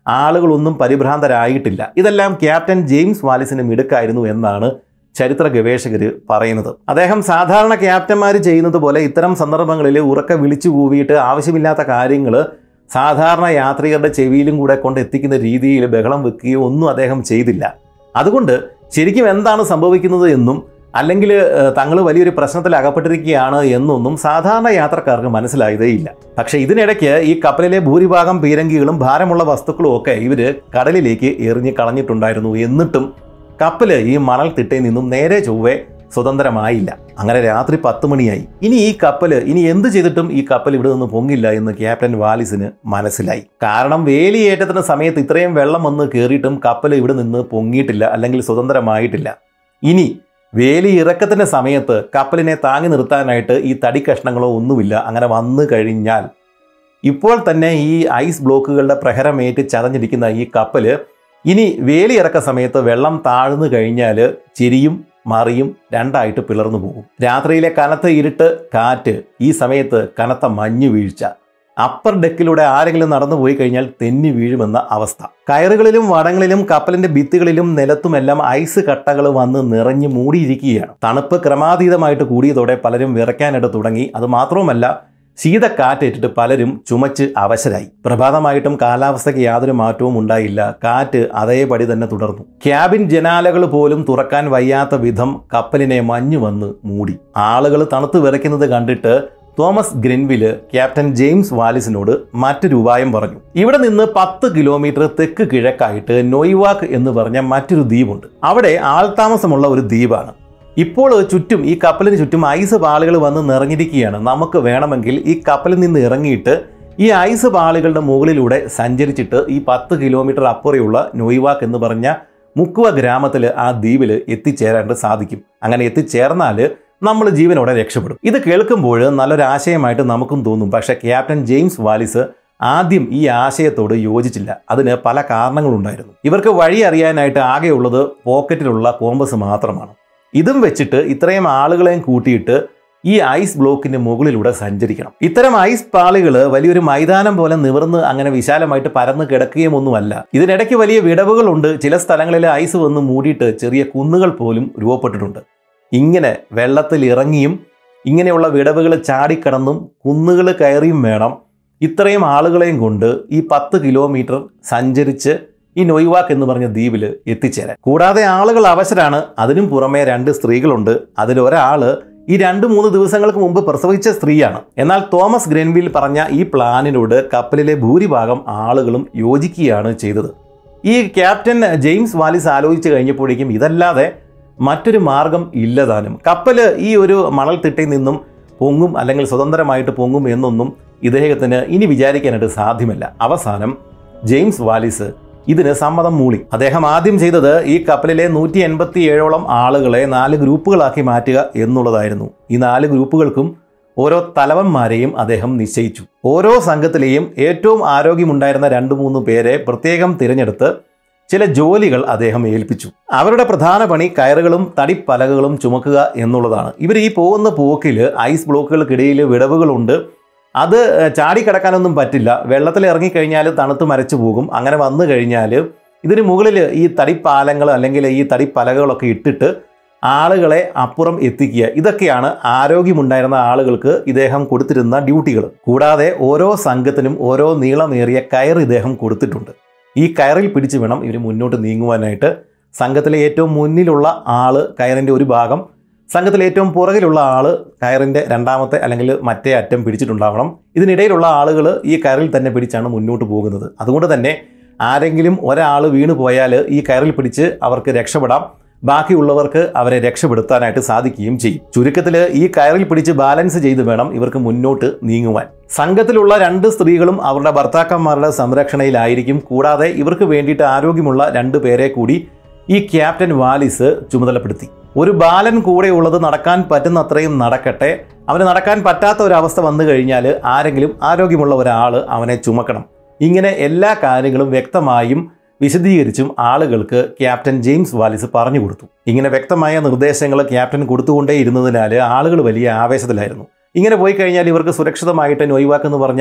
ആളുകളൊന്നും പരിഭ്രാന്തരായിട്ടില്ല ഇതെല്ലാം ക്യാപ്റ്റൻ ജെയിംസ് വാലിസിന് മിടുക്കായിരുന്നു എന്നാണ് ചരിത്ര ഗവേഷകർ പറയുന്നത് അദ്ദേഹം സാധാരണ ക്യാപ്റ്റന്മാർ ചെയ്യുന്നത് പോലെ ഇത്തരം സന്ദർഭങ്ങളിൽ ഉറക്കെ വിളിച്ചു കൂവിയിട്ട് ആവശ്യമില്ലാത്ത കാര്യങ്ങൾ സാധാരണ യാത്രികരുടെ ചെവിയിലും കൂടെ കൊണ്ട് എത്തിക്കുന്ന രീതിയിൽ ബഹളം വെക്കുകയോ ഒന്നും അദ്ദേഹം ചെയ്തില്ല അതുകൊണ്ട് ശരിക്കും എന്താണ് സംഭവിക്കുന്നത് എന്നും അല്ലെങ്കിൽ തങ്ങൾ വലിയൊരു പ്രശ്നത്തിൽ അകപ്പെട്ടിരിക്കുകയാണ് എന്നൊന്നും സാധാരണ യാത്രക്കാർക്ക് മനസ്സിലായതേയില്ല പക്ഷേ ഇതിനിടയ്ക്ക് ഈ കപ്പലിലെ ഭൂരിഭാഗം പീരങ്കികളും ഭാരമുള്ള വസ്തുക്കളും ഒക്കെ ഇവര് കടലിലേക്ക് എറിഞ്ഞ് കളഞ്ഞിട്ടുണ്ടായിരുന്നു എന്നിട്ടും കപ്പല് ഈ മണൽ തിട്ടയിൽ നിന്നും നേരെ ചൊവ്വെ സ്വതന്ത്രമായില്ല അങ്ങനെ രാത്രി പത്ത് മണിയായി ഇനി ഈ കപ്പല് ഇനി എന്ത് ചെയ്തിട്ടും ഈ കപ്പൽ ഇവിടെ നിന്ന് പൊങ്ങില്ല എന്ന് ക്യാപ്റ്റൻ വാലിസിന് മനസ്സിലായി കാരണം വേലിയേറ്റത്തിന് സമയത്ത് ഇത്രയും വെള്ളം വന്ന് കയറിയിട്ടും കപ്പൽ ഇവിടെ നിന്ന് പൊങ്ങിയിട്ടില്ല അല്ലെങ്കിൽ സ്വതന്ത്രമായിട്ടില്ല ഇനി വേലി ഇറക്കത്തിന്റെ സമയത്ത് കപ്പലിനെ താങ്ങി നിർത്താനായിട്ട് ഈ തടി കഷ്ണങ്ങളോ ഒന്നുമില്ല അങ്ങനെ വന്നു കഴിഞ്ഞാൽ ഇപ്പോൾ തന്നെ ഈ ഐസ് ബ്ലോക്കുകളുടെ പ്രഹരമേറ്റ് ചതഞ്ഞിരിക്കുന്ന ഈ കപ്പല് ഇനി വേലി ഇറക്ക സമയത്ത് വെള്ളം താഴ്ന്നു കഴിഞ്ഞാൽ ചിരിയും മറിയും രണ്ടായിട്ട് പിളർന്നു പോകും രാത്രിയിലെ കനത്ത ഇരുട്ട് കാറ്റ് ഈ സമയത്ത് കനത്ത മഞ്ഞു വീഴ്ച അപ്പർ ഡെക്കിലൂടെ ആരെങ്കിലും നടന്നു പോയി കഴിഞ്ഞാൽ തെന്നി വീഴുമെന്ന അവസ്ഥ കയറുകളിലും വടങ്ങളിലും കപ്പലിന്റെ ഭിത്തികളിലും നിലത്തുമെല്ലാം ഐസ് കട്ടകൾ വന്ന് നിറഞ്ഞു മൂടിയിരിക്കുകയാണ് തണുപ്പ് ക്രമാതീതമായിട്ട് കൂടിയതോടെ പലരും വിറയ്ക്കാനിട തുടങ്ങി അത് മാത്രവുമല്ല ശീതക്കാറ്റേറ്റിട്ട് പലരും ചുമച്ച് അവശരായി പ്രഭാതമായിട്ടും കാലാവസ്ഥയ്ക്ക് യാതൊരു മാറ്റവും ഉണ്ടായില്ല കാറ്റ് അതേപടി തന്നെ തുടർന്നു ക്യാബിൻ ജനാലകൾ പോലും തുറക്കാൻ വയ്യാത്ത വിധം കപ്പലിനെ മഞ്ഞു വന്ന് മൂടി ആളുകൾ തണുത്ത് വിറയ്ക്കുന്നത് കണ്ടിട്ട് തോമസ് ഗ്രിൻവില് ക്യാപ്റ്റൻ ജെയിംസ് വാലിസിനോട് മറ്റൊരു ഉപായം പറഞ്ഞു ഇവിടെ നിന്ന് പത്ത് കിലോമീറ്റർ തെക്ക് കിഴക്കായിട്ട് നൊയ്വാക്ക് എന്ന് പറഞ്ഞ മറ്റൊരു ദ്വീപുണ്ട് അവിടെ ആൾതാമസമുള്ള ഒരു ദ്വീപാണ് ഇപ്പോൾ ചുറ്റും ഈ കപ്പലിന് ചുറ്റും ഐസ് പാളുകൾ വന്ന് നിറഞ്ഞിരിക്കുകയാണ് നമുക്ക് വേണമെങ്കിൽ ഈ കപ്പലിൽ നിന്ന് ഇറങ്ങിയിട്ട് ഈ ഐസ് പാളുകളുടെ മുകളിലൂടെ സഞ്ചരിച്ചിട്ട് ഈ പത്ത് കിലോമീറ്റർ അപ്പുറയുള്ള നൊയ്വാക്ക് എന്ന് പറഞ്ഞ മുക്കുവ ഗ്രാമത്തിൽ ആ ദ്വീപിൽ എത്തിച്ചേരാണ്ട് സാധിക്കും അങ്ങനെ എത്തിച്ചേർന്നാൽ നമ്മൾ ജീവനോടെ രക്ഷപ്പെടും ഇത് കേൾക്കുമ്പോൾ നല്ലൊരു ആശയമായിട്ട് നമുക്കും തോന്നും പക്ഷേ ക്യാപ്റ്റൻ ജെയിംസ് വാലിസ് ആദ്യം ഈ ആശയത്തോട് യോജിച്ചില്ല അതിന് പല കാരണങ്ങളുണ്ടായിരുന്നു ഇവർക്ക് വഴി അറിയാനായിട്ട് ആകെയുള്ളത് പോക്കറ്റിലുള്ള കോമ്പസ് മാത്രമാണ് ഇതും വെച്ചിട്ട് ഇത്രയും ആളുകളെയും കൂട്ടിയിട്ട് ഈ ഐസ് ബ്ലോക്കിന്റെ മുകളിലൂടെ സഞ്ചരിക്കണം ഇത്തരം ഐസ് പാളികൾ വലിയൊരു മൈതാനം പോലെ നിവർന്ന് അങ്ങനെ വിശാലമായിട്ട് പരന്ന് കിടക്കുകയും ഒന്നുമല്ല ഇതിനിടയ്ക്ക് വലിയ വിടവുകളുണ്ട് ചില സ്ഥലങ്ങളിൽ ഐസ് വന്ന് മൂടിയിട്ട് ചെറിയ കുന്നുകൾ പോലും രൂപപ്പെട്ടിട്ടുണ്ട് ഇങ്ങനെ വെള്ളത്തിൽ ഇറങ്ങിയും ഇങ്ങനെയുള്ള വിടവുകൾ ചാടിക്കടന്നും കുന്നുകൾ കയറിയും വേണം ഇത്രയും ആളുകളെയും കൊണ്ട് ഈ പത്ത് കിലോമീറ്റർ സഞ്ചരിച്ച് ഈ നൊയ്വാക്ക് എന്ന് പറഞ്ഞ ദ്വീപിൽ എത്തിച്ചേരാൻ കൂടാതെ ആളുകൾ അവശരാണ് അതിനും പുറമെ രണ്ട് സ്ത്രീകളുണ്ട് അതിലൊരാള് ഈ രണ്ട് മൂന്ന് ദിവസങ്ങൾക്ക് മുമ്പ് പ്രസവിച്ച സ്ത്രീയാണ് എന്നാൽ തോമസ് ഗ്രെൻവിൽ പറഞ്ഞ ഈ പ്ലാനിനോട് കപ്പലിലെ ഭൂരിഭാഗം ആളുകളും യോജിക്കുകയാണ് ചെയ്തത് ഈ ക്യാപ്റ്റൻ ജെയിംസ് വാലിസ് ആലോചിച്ച് കഴിഞ്ഞപ്പോഴേക്കും ഇതല്ലാതെ മറ്റൊരു മാർഗം ഇല്ലതാനും കപ്പല് ഈ ഒരു മണൽത്തിട്ടയിൽ നിന്നും പൊങ്ങും അല്ലെങ്കിൽ സ്വതന്ത്രമായിട്ട് പൊങ്ങും എന്നൊന്നും ഇദ്ദേഹത്തിന് ഇനി വിചാരിക്കാനായിട്ട് സാധ്യമല്ല അവസാനം ജെയിംസ് വാലിസ് ഇതിന് സമ്മതം മൂളി അദ്ദേഹം ആദ്യം ചെയ്തത് ഈ കപ്പലിലെ നൂറ്റി എൺപത്തി ഏഴോളം ആളുകളെ നാല് ഗ്രൂപ്പുകളാക്കി മാറ്റുക എന്നുള്ളതായിരുന്നു ഈ നാല് ഗ്രൂപ്പുകൾക്കും ഓരോ തലവന്മാരെയും അദ്ദേഹം നിശ്ചയിച്ചു ഓരോ സംഘത്തിലെയും ഏറ്റവും ആരോഗ്യമുണ്ടായിരുന്ന രണ്ട് മൂന്ന് പേരെ പ്രത്യേകം തിരഞ്ഞെടുത്ത് ചില ജോലികൾ അദ്ദേഹം ഏൽപ്പിച്ചു അവരുടെ പ്രധാന പണി കയറുകളും തടിപ്പലകകളും ചുമക്കുക എന്നുള്ളതാണ് ഇവർ ഈ പോകുന്ന പോക്കിൽ ഐസ് ബ്ലോക്കുകൾക്കിടയിൽ വിടവുകളുണ്ട് അത് ചാടിക്കിടക്കാനൊന്നും പറ്റില്ല വെള്ളത്തിൽ ഇറങ്ങിക്കഴിഞ്ഞാൽ തണുത്ത് മരച്ചു പോകും അങ്ങനെ വന്നു കഴിഞ്ഞാൽ ഇതിന് മുകളിൽ ഈ തടിപ്പാലങ്ങൾ അല്ലെങ്കിൽ ഈ തടിപ്പലകളൊക്കെ ഇട്ടിട്ട് ആളുകളെ അപ്പുറം എത്തിക്കുക ഇതൊക്കെയാണ് ആരോഗ്യമുണ്ടായിരുന്ന ആളുകൾക്ക് ഇദ്ദേഹം കൊടുത്തിരുന്ന ഡ്യൂട്ടികൾ കൂടാതെ ഓരോ സംഘത്തിനും ഓരോ നീളമേറിയ കയർ ഇദ്ദേഹം കൊടുത്തിട്ടുണ്ട് ഈ കയറിൽ പിടിച്ച് വേണം ഇവർ മുന്നോട്ട് നീങ്ങുവാനായിട്ട് സംഘത്തിലെ ഏറ്റവും മുന്നിലുള്ള ആള് കയറിൻ്റെ ഒരു ഭാഗം സംഘത്തിലെ ഏറ്റവും പുറകിലുള്ള ആള് കയറിൻ്റെ രണ്ടാമത്തെ അല്ലെങ്കിൽ മറ്റേ അറ്റം പിടിച്ചിട്ടുണ്ടാവണം ഇതിനിടയിലുള്ള ആളുകൾ ഈ കയറിൽ തന്നെ പിടിച്ചാണ് മുന്നോട്ട് പോകുന്നത് അതുകൊണ്ട് തന്നെ ആരെങ്കിലും ഒരാൾ വീണു പോയാൽ ഈ കയറിൽ പിടിച്ച് അവർക്ക് രക്ഷപ്പെടാം ബാക്കിയുള്ളവർക്ക് അവരെ രക്ഷപ്പെടുത്താനായിട്ട് സാധിക്കുകയും ചെയ്യും ചുരുക്കത്തിൽ ഈ കയറിൽ പിടിച്ച് ബാലൻസ് ചെയ്ത് വേണം ഇവർക്ക് മുന്നോട്ട് നീങ്ങുവാൻ സംഘത്തിലുള്ള രണ്ട് സ്ത്രീകളും അവരുടെ ഭർത്താക്കന്മാരുടെ സംരക്ഷണയിലായിരിക്കും കൂടാതെ ഇവർക്ക് വേണ്ടിയിട്ട് ആരോഗ്യമുള്ള രണ്ട് പേരെ കൂടി ഈ ക്യാപ്റ്റൻ വാലിസ് ചുമതലപ്പെടുത്തി ഒരു ബാലൻ കൂടെയുള്ളത് നടക്കാൻ പറ്റുന്ന അത്രയും നടക്കട്ടെ അവന് നടക്കാൻ പറ്റാത്ത ഒരു അവസ്ഥ വന്നു കഴിഞ്ഞാൽ ആരെങ്കിലും ആരോഗ്യമുള്ള ഒരാൾ അവനെ ചുമക്കണം ഇങ്ങനെ എല്ലാ കാര്യങ്ങളും വ്യക്തമായും വിശദീകരിച്ചും ആളുകൾക്ക് ക്യാപ്റ്റൻ ജെയിംസ് വാലിസ് പറഞ്ഞു കൊടുത്തു ഇങ്ങനെ വ്യക്തമായ നിർദ്ദേശങ്ങൾ ക്യാപ്റ്റൻ കൊടുത്തുകൊണ്ടേ ഇരുന്നതിനാൽ ആളുകൾ വലിയ ആവേശത്തിലായിരുന്നു ഇങ്ങനെ പോയി കഴിഞ്ഞാൽ ഇവർക്ക് സുരക്ഷിതമായിട്ട് നൊയ്വാക്ക് എന്ന് പറഞ്ഞ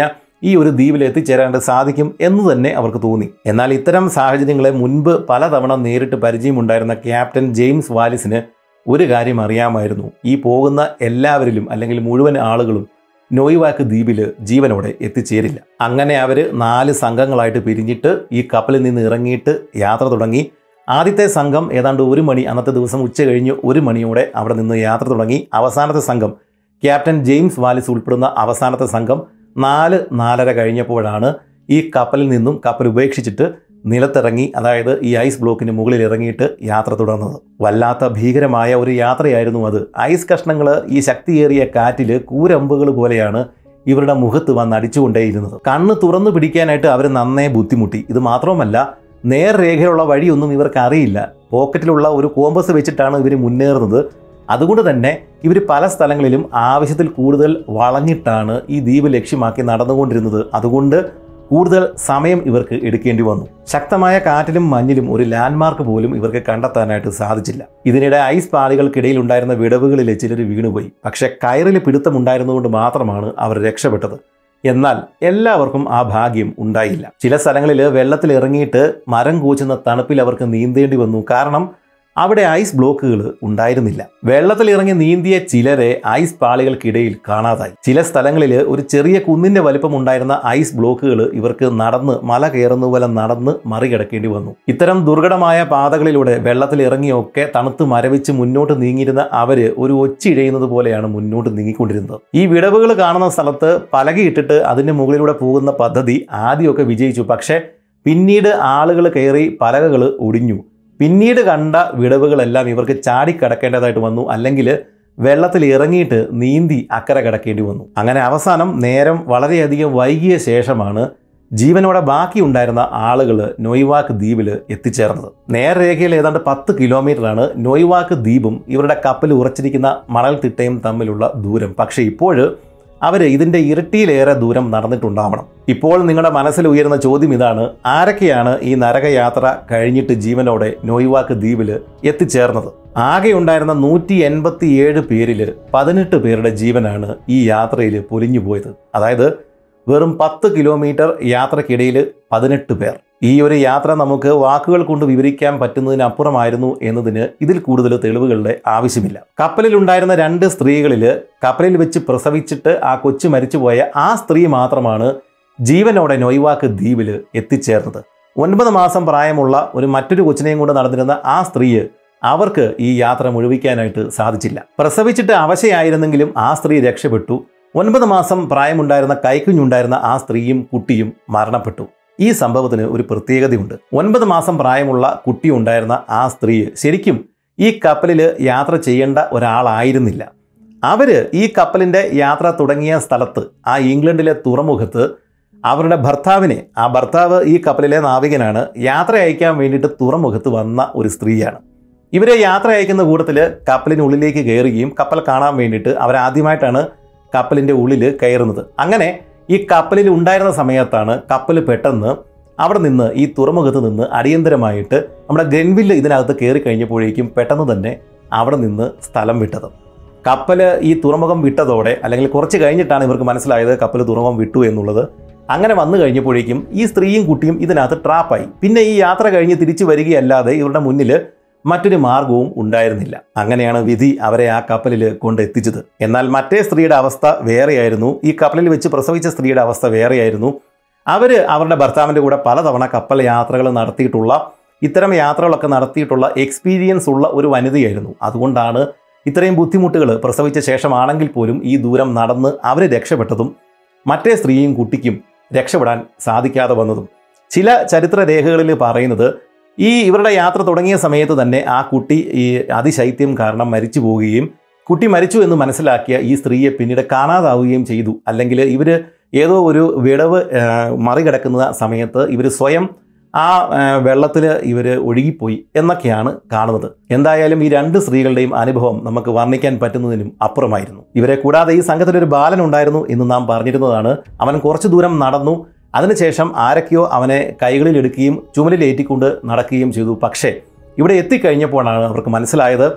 ഈ ഒരു ദ്വീപിൽ എത്തിച്ചേരാണ്ട് സാധിക്കും എന്ന് തന്നെ അവർക്ക് തോന്നി എന്നാൽ ഇത്തരം സാഹചര്യങ്ങളെ മുൻപ് പലതവണ നേരിട്ട് പരിചയമുണ്ടായിരുന്ന ക്യാപ്റ്റൻ ജെയിംസ് വാലിസിന് ഒരു കാര്യം അറിയാമായിരുന്നു ഈ പോകുന്ന എല്ലാവരിലും അല്ലെങ്കിൽ മുഴുവൻ ആളുകളും നോയിവാക്ക് ദ്വീപിൽ ജീവനോടെ എത്തിച്ചേരില്ല അങ്ങനെ അവർ നാല് സംഘങ്ങളായിട്ട് പിരിഞ്ഞിട്ട് ഈ കപ്പലിൽ നിന്ന് ഇറങ്ങിയിട്ട് യാത്ര തുടങ്ങി ആദ്യത്തെ സംഘം ഏതാണ്ട് ഒരു മണി അന്നത്തെ ദിവസം ഉച്ച കഴിഞ്ഞ് ഒരു മണിയോടെ അവിടെ നിന്ന് യാത്ര തുടങ്ങി അവസാനത്തെ സംഘം ക്യാപ്റ്റൻ ജെയിംസ് വാലിസ് ഉൾപ്പെടുന്ന അവസാനത്തെ സംഘം നാല് നാലര കഴിഞ്ഞപ്പോഴാണ് ഈ കപ്പലിൽ നിന്നും കപ്പൽ ഉപേക്ഷിച്ചിട്ട് നിലത്തിറങ്ങി അതായത് ഈ ഐസ് ബ്ലോക്കിന് മുകളിൽ ഇറങ്ങിയിട്ട് യാത്ര തുടർന്നത് വല്ലാത്ത ഭീകരമായ ഒരു യാത്രയായിരുന്നു അത് ഐസ് കഷ്ണങ്ങൾ ഈ ശക്തിയേറിയ കാറ്റിൽ കൂരമ്പുകൾ പോലെയാണ് ഇവരുടെ മുഖത്ത് വന്ന് അടിച്ചുകൊണ്ടേയിരുന്നത് കണ്ണ് തുറന്നു പിടിക്കാനായിട്ട് അവർ നന്നേ ബുദ്ധിമുട്ടി ഇത് മാത്രവുമല്ല നേർരേഖയുള്ള വഴിയൊന്നും ഇവർക്ക് അറിയില്ല പോക്കറ്റിലുള്ള ഒരു കോമ്പസ് വെച്ചിട്ടാണ് ഇവർ മുന്നേറുന്നത് അതുകൊണ്ട് തന്നെ ഇവർ പല സ്ഥലങ്ങളിലും ആവശ്യത്തിൽ കൂടുതൽ വളഞ്ഞിട്ടാണ് ഈ ദ്വീപ് ലക്ഷ്യമാക്കി നടന്നുകൊണ്ടിരുന്നത് അതുകൊണ്ട് കൂടുതൽ സമയം ഇവർക്ക് എടുക്കേണ്ടി വന്നു ശക്തമായ കാറ്റിലും മഞ്ഞിലും ഒരു ലാൻഡ്മാർക്ക് പോലും ഇവർക്ക് കണ്ടെത്താനായിട്ട് സാധിച്ചില്ല ഇതിനിടെ ഐസ് പാളികൾക്കിടയിൽ ഉണ്ടായിരുന്ന വിടവുകളിൽ ചിലർ വീണുപോയി പക്ഷെ കയറിൽ പിടുത്തമുണ്ടായിരുന്നുകൊണ്ട് മാത്രമാണ് അവർ രക്ഷപ്പെട്ടത് എന്നാൽ എല്ലാവർക്കും ആ ഭാഗ്യം ഉണ്ടായില്ല ചില സ്ഥലങ്ങളിൽ വെള്ളത്തിൽ ഇറങ്ങിയിട്ട് മരം കൂച്ചുന്ന തണുപ്പിൽ അവർക്ക് നീന്തേണ്ടി വന്നു കാരണം അവിടെ ഐസ് ബ്ലോക്കുകൾ ഉണ്ടായിരുന്നില്ല വെള്ളത്തിൽ ഇറങ്ങി നീന്തിയ ചിലരെ ഐസ് പാളികൾക്കിടയിൽ കാണാതായി ചില സ്ഥലങ്ങളിൽ ഒരു ചെറിയ കുന്നിന്റെ വലിപ്പം ഉണ്ടായിരുന്ന ഐസ് ബ്ലോക്കുകൾ ഇവർക്ക് നടന്ന് മല കയറുന്ന പോലെ നടന്ന് മറികടക്കേണ്ടി വന്നു ഇത്തരം ദുർഘടമായ പാതകളിലൂടെ വെള്ളത്തിൽ ഇറങ്ങിയൊക്കെ തണുത്ത് മരവിച്ച് മുന്നോട്ട് നീങ്ങിയിരുന്ന അവര് ഒരു ഒച്ചിഴയുന്നത് പോലെയാണ് മുന്നോട്ട് നീങ്ങിക്കൊണ്ടിരുന്നത് ഈ വിടവുകൾ കാണുന്ന സ്ഥലത്ത് പലകയിട്ടിട്ട് അതിന്റെ മുകളിലൂടെ പോകുന്ന പദ്ധതി ആദ്യമൊക്കെ വിജയിച്ചു പക്ഷേ പിന്നീട് ആളുകൾ കയറി പലകകൾ ഒടിഞ്ഞു പിന്നീട് കണ്ട വിടവുകളെല്ലാം ഇവർക്ക് ചാടിക്കടക്കേണ്ടതായിട്ട് വന്നു അല്ലെങ്കിൽ വെള്ളത്തിൽ ഇറങ്ങിയിട്ട് നീന്തി അക്കരെ കടക്കേണ്ടി വന്നു അങ്ങനെ അവസാനം നേരം വളരെയധികം വൈകിയ ശേഷമാണ് ജീവനോടെ ബാക്കി ഉണ്ടായിരുന്ന ആളുകൾ നൊയ്വാക്ക് ദ്വീപിൽ എത്തിച്ചേർന്നത് നേർരേഖയിൽ ഏതാണ്ട് പത്ത് കിലോമീറ്ററാണ് നൊയ്വാക്ക് ദ്വീപും ഇവരുടെ കപ്പൽ ഉറച്ചിരിക്കുന്ന മണൽത്തിട്ടയും തമ്മിലുള്ള ദൂരം പക്ഷേ ഇപ്പോൾ അവർ ഇതിൻ്റെ ഇരട്ടിയിലേറെ ദൂരം നടന്നിട്ടുണ്ടാവണം ഇപ്പോൾ നിങ്ങളുടെ മനസ്സിൽ ഉയരുന്ന ചോദ്യം ഇതാണ് ആരൊക്കെയാണ് ഈ നരകയാത്ര കഴിഞ്ഞിട്ട് ജീവനോടെ നോയിവാക്ക് ദ്വീപിൽ എത്തിച്ചേർന്നത് ആകെ ഉണ്ടായിരുന്ന നൂറ്റി എൺപത്തി ഏഴ് പേരിൽ പതിനെട്ട് പേരുടെ ജീവനാണ് ഈ യാത്രയിൽ പൊലിഞ്ഞു പോയത് അതായത് വെറും പത്ത് കിലോമീറ്റർ യാത്രക്കിടയിൽ പതിനെട്ട് പേർ ഈ ഒരു യാത്ര നമുക്ക് വാക്കുകൾ കൊണ്ട് വിവരിക്കാൻ പറ്റുന്നതിനപ്പുറമായിരുന്നു എന്നതിന് ഇതിൽ കൂടുതൽ തെളിവുകളുടെ ആവശ്യമില്ല കപ്പലിലുണ്ടായിരുന്ന രണ്ട് സ്ത്രീകളിൽ കപ്പലിൽ വെച്ച് പ്രസവിച്ചിട്ട് ആ കൊച്ചു മരിച്ചുപോയ ആ സ്ത്രീ മാത്രമാണ് ജീവനോടെ നൊയ്വാക്ക് ദ്വീപിൽ എത്തിച്ചേർന്നത് ഒൻപത് മാസം പ്രായമുള്ള ഒരു മറ്റൊരു കൊച്ചിനെയും കൊണ്ട് നടന്നിരുന്ന ആ സ്ത്രീ അവർക്ക് ഈ യാത്ര മുഴുവിക്കാനായിട്ട് സാധിച്ചില്ല പ്രസവിച്ചിട്ട് അവശയായിരുന്നെങ്കിലും ആ സ്ത്രീ രക്ഷപ്പെട്ടു ഒൻപത് മാസം പ്രായമുണ്ടായിരുന്ന കൈക്കുഞ്ഞുണ്ടായിരുന്ന ആ സ്ത്രീയും കുട്ടിയും മരണപ്പെട്ടു ഈ സംഭവത്തിന് ഒരു പ്രത്യേകതയുണ്ട് ഒൻപത് മാസം പ്രായമുള്ള കുട്ടി ഉണ്ടായിരുന്ന ആ സ്ത്രീ ശരിക്കും ഈ കപ്പലിൽ യാത്ര ചെയ്യേണ്ട ഒരാളായിരുന്നില്ല അവര് ഈ കപ്പലിൻ്റെ യാത്ര തുടങ്ങിയ സ്ഥലത്ത് ആ ഇംഗ്ലണ്ടിലെ തുറമുഖത്ത് അവരുടെ ഭർത്താവിനെ ആ ഭർത്താവ് ഈ കപ്പലിലെ നാവികനാണ് യാത്ര അയക്കാൻ വേണ്ടിയിട്ട് തുറമുഖത്ത് വന്ന ഒരു സ്ത്രീയാണ് ഇവരെ യാത്ര അയക്കുന്ന കൂട്ടത്തിൽ കപ്പലിനുള്ളിലേക്ക് കയറുകയും കപ്പൽ കാണാൻ വേണ്ടിയിട്ട് അവരാദ്യമായിട്ടാണ് കപ്പലിൻ്റെ ഉള്ളിൽ കയറുന്നത് അങ്ങനെ ഈ കപ്പലിൽ ഉണ്ടായിരുന്ന സമയത്താണ് കപ്പൽ പെട്ടെന്ന് അവിടെ നിന്ന് ഈ തുറമുഖത്ത് നിന്ന് അടിയന്തരമായിട്ട് നമ്മുടെ ഗ്രൻവില്ല് ഇതിനകത്ത് കയറി കഴിഞ്ഞപ്പോഴേക്കും പെട്ടെന്ന് തന്നെ അവിടെ നിന്ന് സ്ഥലം വിട്ടത് കപ്പൽ ഈ തുറമുഖം വിട്ടതോടെ അല്ലെങ്കിൽ കുറച്ച് കഴിഞ്ഞിട്ടാണ് ഇവർക്ക് മനസ്സിലായത് കപ്പൽ തുറമുഖം വിട്ടു എന്നുള്ളത് അങ്ങനെ വന്നു കഴിഞ്ഞപ്പോഴേക്കും ഈ സ്ത്രീയും കുട്ടിയും ഇതിനകത്ത് ട്രാപ്പായി പിന്നെ ഈ യാത്ര കഴിഞ്ഞ് തിരിച്ചു വരികയല്ലാതെ ഇവരുടെ മുന്നിൽ മറ്റൊരു മാർഗവും ഉണ്ടായിരുന്നില്ല അങ്ങനെയാണ് വിധി അവരെ ആ കപ്പലിൽ കൊണ്ടെത്തിച്ചത് എന്നാൽ മറ്റേ സ്ത്രീയുടെ അവസ്ഥ വേറെയായിരുന്നു ഈ കപ്പലിൽ വെച്ച് പ്രസവിച്ച സ്ത്രീയുടെ അവസ്ഥ വേറെയായിരുന്നു അവർ അവരുടെ ഭർത്താവിൻ്റെ കൂടെ പലതവണ കപ്പൽ യാത്രകൾ നടത്തിയിട്ടുള്ള ഇത്തരം യാത്രകളൊക്കെ നടത്തിയിട്ടുള്ള എക്സ്പീരിയൻസ് ഉള്ള ഒരു വനിതയായിരുന്നു അതുകൊണ്ടാണ് ഇത്രയും ബുദ്ധിമുട്ടുകൾ പ്രസവിച്ച ശേഷമാണെങ്കിൽ പോലും ഈ ദൂരം നടന്ന് അവർ രക്ഷപ്പെട്ടതും മറ്റേ സ്ത്രീയും കുട്ടിക്കും രക്ഷപ്പെടാൻ സാധിക്കാതെ വന്നതും ചില ചരിത്ര രേഖകളിൽ പറയുന്നത് ഈ ഇവരുടെ യാത്ര തുടങ്ങിയ സമയത്ത് തന്നെ ആ കുട്ടി ഈ അതിശൈത്യം കാരണം മരിച്ചു പോവുകയും കുട്ടി മരിച്ചു എന്ന് മനസ്സിലാക്കിയ ഈ സ്ത്രീയെ പിന്നീട് കാണാതാവുകയും ചെയ്തു അല്ലെങ്കിൽ ഇവർ ഏതോ ഒരു വിടവ് ആ, മറികടക്കുന്ന സമയത്ത് ഇവർ സ്വയം ആ വെള്ളത്തിൽ ഇവർ ഒഴുകിപ്പോയി എന്നൊക്കെയാണ് കാണുന്നത് എന്തായാലും ഈ രണ്ട് സ്ത്രീകളുടെയും അനുഭവം നമുക്ക് വർണ്ണിക്കാൻ പറ്റുന്നതിനും അപ്പുറമായിരുന്നു ഇവരെ കൂടാതെ ഈ സംഘത്തിൽ ഒരു ബാലൻ ഉണ്ടായിരുന്നു എന്ന് നാം പറഞ്ഞിരുന്നതാണ് അവൻ കുറച്ചു ദൂരം നടന്നു അതിനുശേഷം ആരൊക്കെയോ അവനെ കൈകളിൽ എടുക്കുകയും ചുമലിലേറ്റിക്കൊണ്ട് നടക്കുകയും ചെയ്തു പക്ഷേ ഇവിടെ എത്തിക്കഴിഞ്ഞപ്പോഴാണ് അവർക്ക് മനസ്സിലായത്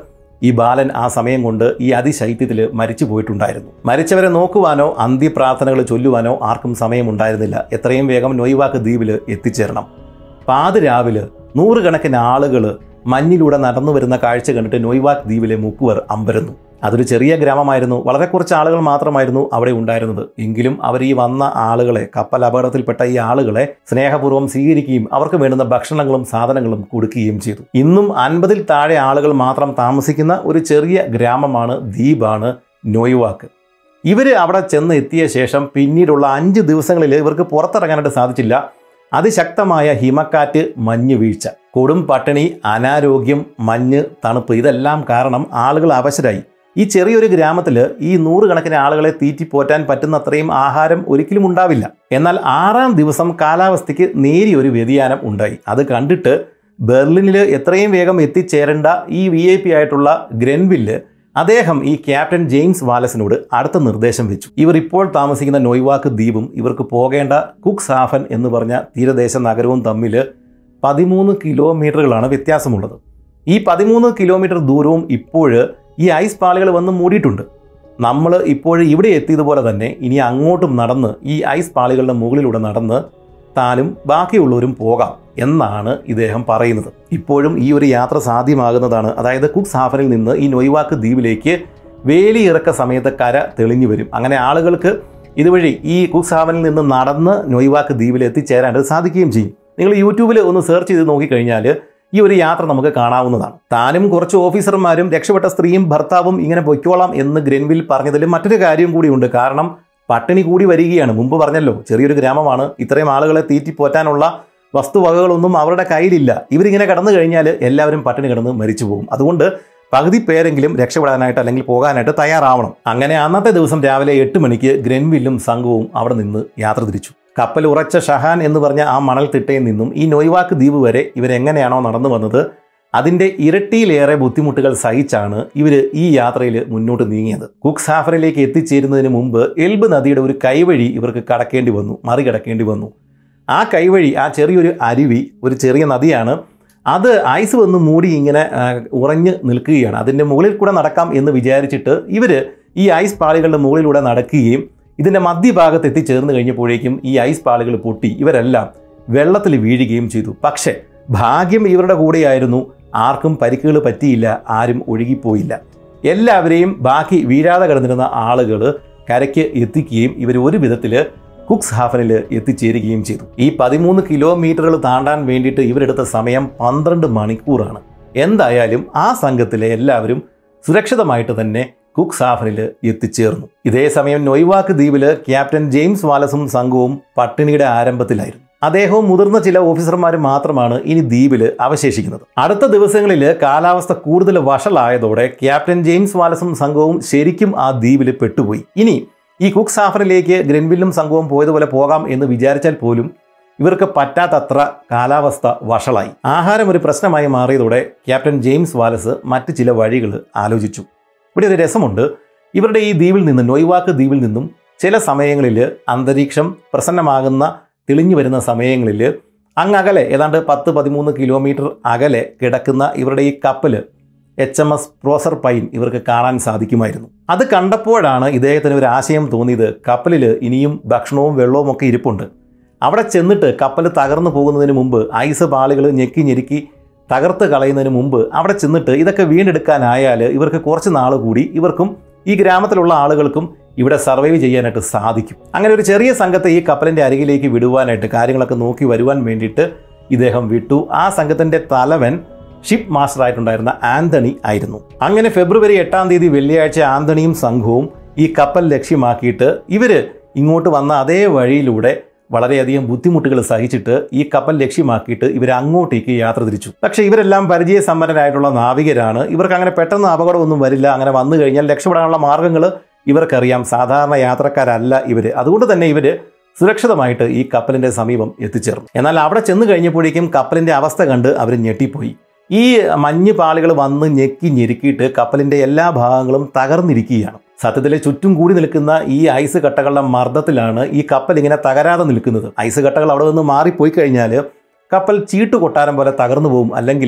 ഈ ബാലൻ ആ സമയം കൊണ്ട് ഈ അതിശൈത്യത്തിൽ മരിച്ചു പോയിട്ടുണ്ടായിരുന്നു മരിച്ചവരെ നോക്കുവാനോ അന്ത്യപ്രാർത്ഥനകൾ ചൊല്ലുവാനോ ആർക്കും സമയമുണ്ടായിരുന്നില്ല എത്രയും വേഗം നൊയ്വാക്ക് ദ്വീപിൽ എത്തിച്ചേരണം പാതിരാവില് നൂറുകണക്കിന് ആളുകൾ മഞ്ഞിലൂടെ നടന്നു വരുന്ന കാഴ്ച കണ്ടിട്ട് നൊയ്വാക്ക് ദ്വീപിലെ മുക്കുവർ അമ്പരന്നു അതൊരു ചെറിയ ഗ്രാമമായിരുന്നു വളരെ കുറച്ച് ആളുകൾ മാത്രമായിരുന്നു അവിടെ ഉണ്ടായിരുന്നത് എങ്കിലും അവർ ഈ വന്ന ആളുകളെ കപ്പൽ അപകടത്തിൽപ്പെട്ട ഈ ആളുകളെ സ്നേഹപൂർവ്വം സ്വീകരിക്കുകയും അവർക്ക് വേണ്ടുന്ന ഭക്ഷണങ്ങളും സാധനങ്ങളും കൊടുക്കുകയും ചെയ്തു ഇന്നും അൻപതിൽ താഴെ ആളുകൾ മാത്രം താമസിക്കുന്ന ഒരു ചെറിയ ഗ്രാമമാണ് ദ്വീപാണ് നോയ്വാക്ക് ഇവർ അവിടെ ചെന്ന് എത്തിയ ശേഷം പിന്നീടുള്ള അഞ്ച് ദിവസങ്ങളിൽ ഇവർക്ക് പുറത്തിറങ്ങാനായിട്ട് സാധിച്ചില്ല അതിശക്തമായ ഹിമക്കാറ്റ് മഞ്ഞ് വീഴ്ച കൊടും പട്ടിണി അനാരോഗ്യം മഞ്ഞ് തണുപ്പ് ഇതെല്ലാം കാരണം ആളുകൾ അവശരായി ഈ ചെറിയൊരു ഗ്രാമത്തിൽ ഈ നൂറുകണക്കിന് ആളുകളെ തീറ്റിപ്പോറ്റാൻ പറ്റുന്നത്രയും ആഹാരം ഒരിക്കലും ഉണ്ടാവില്ല എന്നാൽ ആറാം ദിവസം കാലാവസ്ഥയ്ക്ക് നേരിയൊരു വ്യതിയാനം ഉണ്ടായി അത് കണ്ടിട്ട് ബെർലിനിൽ എത്രയും വേഗം എത്തിച്ചേരേണ്ട ഈ വി ഐ പി ആയിട്ടുള്ള ഗ്രെൻവില്ല് അദ്ദേഹം ഈ ക്യാപ്റ്റൻ ജെയിംസ് വാലസിനോട് അടുത്ത നിർദ്ദേശം വെച്ചു ഇവർ ഇപ്പോൾ താമസിക്കുന്ന നോയ്വാക്ക് ദ്വീപും ഇവർക്ക് പോകേണ്ട കുക്ക് സാഫൻ എന്ന് പറഞ്ഞ തീരദേശ നഗരവും തമ്മിൽ പതിമൂന്ന് കിലോമീറ്ററുകളാണ് വ്യത്യാസമുള്ളത് ഈ പതിമൂന്ന് കിലോമീറ്റർ ദൂരവും ഇപ്പോൾ ഈ ഐസ് പാളികൾ വന്ന് മൂടിയിട്ടുണ്ട് നമ്മൾ ഇപ്പോൾ ഇവിടെ എത്തിയതുപോലെ തന്നെ ഇനി അങ്ങോട്ടും നടന്ന് ഈ ഐസ് പാളികളുടെ മുകളിലൂടെ നടന്ന് താനും ബാക്കിയുള്ളവരും പോകാം എന്നാണ് ഇദ്ദേഹം പറയുന്നത് ഇപ്പോഴും ഈ ഒരു യാത്ര സാധ്യമാകുന്നതാണ് അതായത് കുക്സ് ഹാഫനിൽ നിന്ന് ഈ നൊയ്വാക്ക് ദ്വീപിലേക്ക് വേലിയിറക്ക സമയത്ത് കര തെളിഞ്ഞു വരും അങ്ങനെ ആളുകൾക്ക് ഇതുവഴി ഈ കുക്സ് ഹാഫനിൽ നിന്ന് നടന്ന് നൊയ്വാക്ക് ദ്വീപിൽ എത്തിച്ചേരാനായിട്ട് സാധിക്കുകയും ചെയ്യും നിങ്ങൾ യൂട്യൂബിൽ ഒന്ന് സെർച്ച് ചെയ്ത് നോക്കിക്കഴിഞ്ഞാൽ ഈ ഒരു യാത്ര നമുക്ക് കാണാവുന്നതാണ് താനും കുറച്ച് ഓഫീസർമാരും രക്ഷപ്പെട്ട സ്ത്രീയും ഭർത്താവും ഇങ്ങനെ പൊയ്ക്കോളാം എന്ന് ഗ്രെൻവിൽ പറഞ്ഞതിൽ മറ്റൊരു കാര്യം കൂടിയുണ്ട് കാരണം പട്ടിണി കൂടി വരികയാണ് മുമ്പ് പറഞ്ഞല്ലോ ചെറിയൊരു ഗ്രാമമാണ് ഇത്രയും ആളുകളെ തീറ്റിപ്പോറ്റാനുള്ള വസ്തുവകകളൊന്നും അവരുടെ കയ്യിലില്ല ഇവരിങ്ങനെ കടന്നു കഴിഞ്ഞാൽ എല്ലാവരും പട്ടിണി കിടന്ന് മരിച്ചു പോകും അതുകൊണ്ട് പകുതി പേരെങ്കിലും രക്ഷപ്പെടാനായിട്ട് അല്ലെങ്കിൽ പോകാനായിട്ട് തയ്യാറാവണം അങ്ങനെ അന്നത്തെ ദിവസം രാവിലെ എട്ട് മണിക്ക് ഗ്രെൻവില്ലും സംഘവും അവിടെ നിന്ന് യാത്ര തിരിച്ചു കപ്പൽ ഉറച്ച ഷഹാൻ എന്ന് പറഞ്ഞ ആ മണൽ തിട്ടയിൽ നിന്നും ഈ നൊയ്വാക്ക് ദ്വീപ് വരെ ഇവരെങ്ങനെയാണോ നടന്നു വന്നത് അതിൻ്റെ ഇരട്ടിയിലേറെ ബുദ്ധിമുട്ടുകൾ സഹിച്ചാണ് ഇവർ ഈ യാത്രയിൽ മുന്നോട്ട് നീങ്ങിയത് കുക്സ് ഹാഫറിലേക്ക് എത്തിച്ചേരുന്നതിന് മുമ്പ് എൽബ് നദിയുടെ ഒരു കൈവഴി ഇവർക്ക് കടക്കേണ്ടി വന്നു മറികടക്കേണ്ടി വന്നു ആ കൈവഴി ആ ചെറിയൊരു അരുവി ഒരു ചെറിയ നദിയാണ് അത് ഐസ് വന്ന് മൂടി ഇങ്ങനെ ആ, ഉറഞ്ഞ് നിൽക്കുകയാണ് അതിൻ്റെ മുകളിൽ കൂടെ നടക്കാം എന്ന് വിചാരിച്ചിട്ട് ഇവർ ഈ ഐസ് പാളികളുടെ മുകളിലൂടെ നടക്കുകയും ഇതിൻ്റെ മധ്യഭാഗത്ത് എത്തിച്ചേർന്ന് കഴിഞ്ഞപ്പോഴേക്കും ഈ ഐസ് പാളികൾ പൊട്ടി ഇവരെല്ലാം വെള്ളത്തിൽ വീഴുകയും ചെയ്തു പക്ഷേ ഭാഗ്യം ഇവരുടെ കൂടെയായിരുന്നു ആർക്കും പരിക്കുകൾ പറ്റിയില്ല ആരും ഒഴുകിപ്പോയില്ല എല്ലാവരെയും ബാക്കി വീഴാതെ കിടന്നിരുന്ന ആളുകൾ കരയ്ക്ക് എത്തിക്കുകയും ഇവർ ഒരു വിധത്തിൽ കുക്സ് ഹാഫനിൽ എത്തിച്ചേരുകയും ചെയ്തു ഈ പതിമൂന്ന് കിലോമീറ്ററുകൾ താണ്ടാൻ വേണ്ടിയിട്ട് ഇവരെടുത്ത സമയം പന്ത്രണ്ട് മണിക്കൂറാണ് എന്തായാലും ആ സംഘത്തിലെ എല്ലാവരും സുരക്ഷിതമായിട്ട് തന്നെ കുക്സ് ഹാഫനിൽ എത്തിച്ചേർന്നു ഇതേ സമയം നൊയ്വാക്ക് ദ്വീപിൽ ക്യാപ്റ്റൻ ജെയിംസ് വാലസും സംഘവും പട്ടിണിയുടെ ആരംഭത്തിലായിരുന്നു അദ്ദേഹവും മുതിർന്ന ചില ഓഫീസർമാരും മാത്രമാണ് ഇനി ദ്വീപിൽ അവശേഷിക്കുന്നത് അടുത്ത ദിവസങ്ങളിൽ കാലാവസ്ഥ കൂടുതൽ വഷളായതോടെ ക്യാപ്റ്റൻ ജെയിംസ് വാലസും സംഘവും ശരിക്കും ആ ദ്വീപിൽ പെട്ടുപോയി ഇനി ഈ കുക്ക് സാഫറിലേക്ക് ഗ്രെൻവില്ലും സംഘവും പോയതുപോലെ പോകാം എന്ന് വിചാരിച്ചാൽ പോലും ഇവർക്ക് പറ്റാത്തത്ര കാലാവസ്ഥ വഷളായി ആഹാരം ഒരു പ്രശ്നമായി മാറിയതോടെ ക്യാപ്റ്റൻ ജെയിംസ് വാലസ് മറ്റ് ചില വഴികൾ ആലോചിച്ചു ഇവിടെ ഒരു രസമുണ്ട് ഇവരുടെ ഈ ദ്വീപിൽ നിന്ന് നൊയ്വാക്ക് ദ്വീപിൽ നിന്നും ചില സമയങ്ങളിൽ അന്തരീക്ഷം പ്രസന്നമാകുന്ന തെളിഞ്ഞു വരുന്ന സമയങ്ങളിൽ അങ്ങകലെ ഏതാണ്ട് പത്ത് പതിമൂന്ന് കിലോമീറ്റർ അകലെ കിടക്കുന്ന ഇവരുടെ ഈ കപ്പൽ H M S Proserpine ഇവർക്ക് കാണാൻ സാധിക്കുമായിരുന്നു അത് കണ്ടപ്പോഴാണ് ഇദ്ദേഹത്തിന് ഒരു ആശയം തോന്നിയത് കപ്പലിൽ ഇനിയും ഭക്ഷണവും വെള്ളവും ഒക്കെ ഇരിപ്പുണ്ട് അവിടെ ചെന്നിട്ട് കപ്പൽ തകർന്നു പോകുന്നതിന് മുമ്പ് ഐസ് പാളികൾ ഞെക്കി ഞെരുക്കി തകർത്ത് കളയുന്നതിന് മുമ്പ് അവിടെ ചെന്നിട്ട് ഇതൊക്കെ വീണ്ടെടുക്കാനായാൽ ഇവർക്ക് കുറച്ച് നാൾ കൂടി ഇവർക്കും ഈ ഗ്രാമത്തിലുള്ള ആളുകൾക്കും ഇവിടെ സർവൈവ് ചെയ്യാനായിട്ട് സാധിക്കും അങ്ങനെ ഒരു ചെറിയ സംഘത്തെ ഈ കപ്പലിൻ്റെ അരികിലേക്ക് വിടുവാനായിട്ട് കാര്യങ്ങളൊക്കെ നോക്കി വരുവാൻ വേണ്ടിയിട്ട് ഇദ്ദേഹം വിട്ടു ആ സംഘത്തിൻ്റെ തലവൻ ഷിപ്പ് മാസ്റ്റർ ആയിട്ടുണ്ടായിരുന്ന ആന്റണി ആയിരുന്നു അങ്ങനെ ഫെബ്രുവരി എട്ടാം തീയതി വെള്ളിയാഴ്ച ആന്റണിയും സംഘവും ഈ കപ്പൽ ലക്ഷ്യമാക്കിയിട്ട് ഇവര് ഇങ്ങോട്ട് വന്ന അതേ വഴിയിലൂടെ വളരെയധികം ബുദ്ധിമുട്ടുകൾ സഹിച്ചിട്ട് ഈ കപ്പൽ ലക്ഷ്യമാക്കിയിട്ട് ഇവർ അങ്ങോട്ടേക്ക് യാത്ര തിരിച്ചു പക്ഷേ ഇവരെല്ലാം പരിചയസമ്പന്നരായിട്ടുള്ള നാവികരാണ് ഇവർക്ക് അങ്ങനെ പെട്ടെന്ന് അപകടമൊന്നും വരില്ല അങ്ങനെ വന്നു കഴിഞ്ഞാൽ രക്ഷപ്പെടാനുള്ള മാർഗ്ഗങ്ങൾ ഇവർക്കറിയാം സാധാരണ യാത്രക്കാരല്ല ഇവർ അതുകൊണ്ട് തന്നെ ഇവർ സുരക്ഷിതമായിട്ട് ഈ കപ്പലിൻ്റെ സമീപം എത്തിച്ചേർന്നു എന്നാൽ അവിടെ ചെന്ന് കഴിഞ്ഞപ്പോഴേക്കും കപ്പലിൻ്റെ അവസ്ഥ കണ്ട് അവർ ഞെട്ടിപ്പോയി ഈ മഞ്ഞ് പാളികൾ വന്ന് ഞെക്കി ഞെരുക്കിയിട്ട് കപ്പലിൻ്റെ എല്ലാ ഭാഗങ്ങളും തകർന്നിരിക്കുകയാണ് സത്യത്തിൽ ചുറ്റും കൂടി നിൽക്കുന്ന ഈ ഐസ് കട്ടകളുടെ മർദ്ദത്തിലാണ് ഈ കപ്പൽ ഇങ്ങനെ തകരാതെ നിൽക്കുന്നത് ഐസ് കട്ടകൾ അവിടെ നിന്ന് മാറിപ്പോയി കഴിഞ്ഞാൽ കപ്പൽ ചീട്ട് കൊട്ടാരം പോലെ തകർന്നു പോകും അല്ലെങ്കിൽ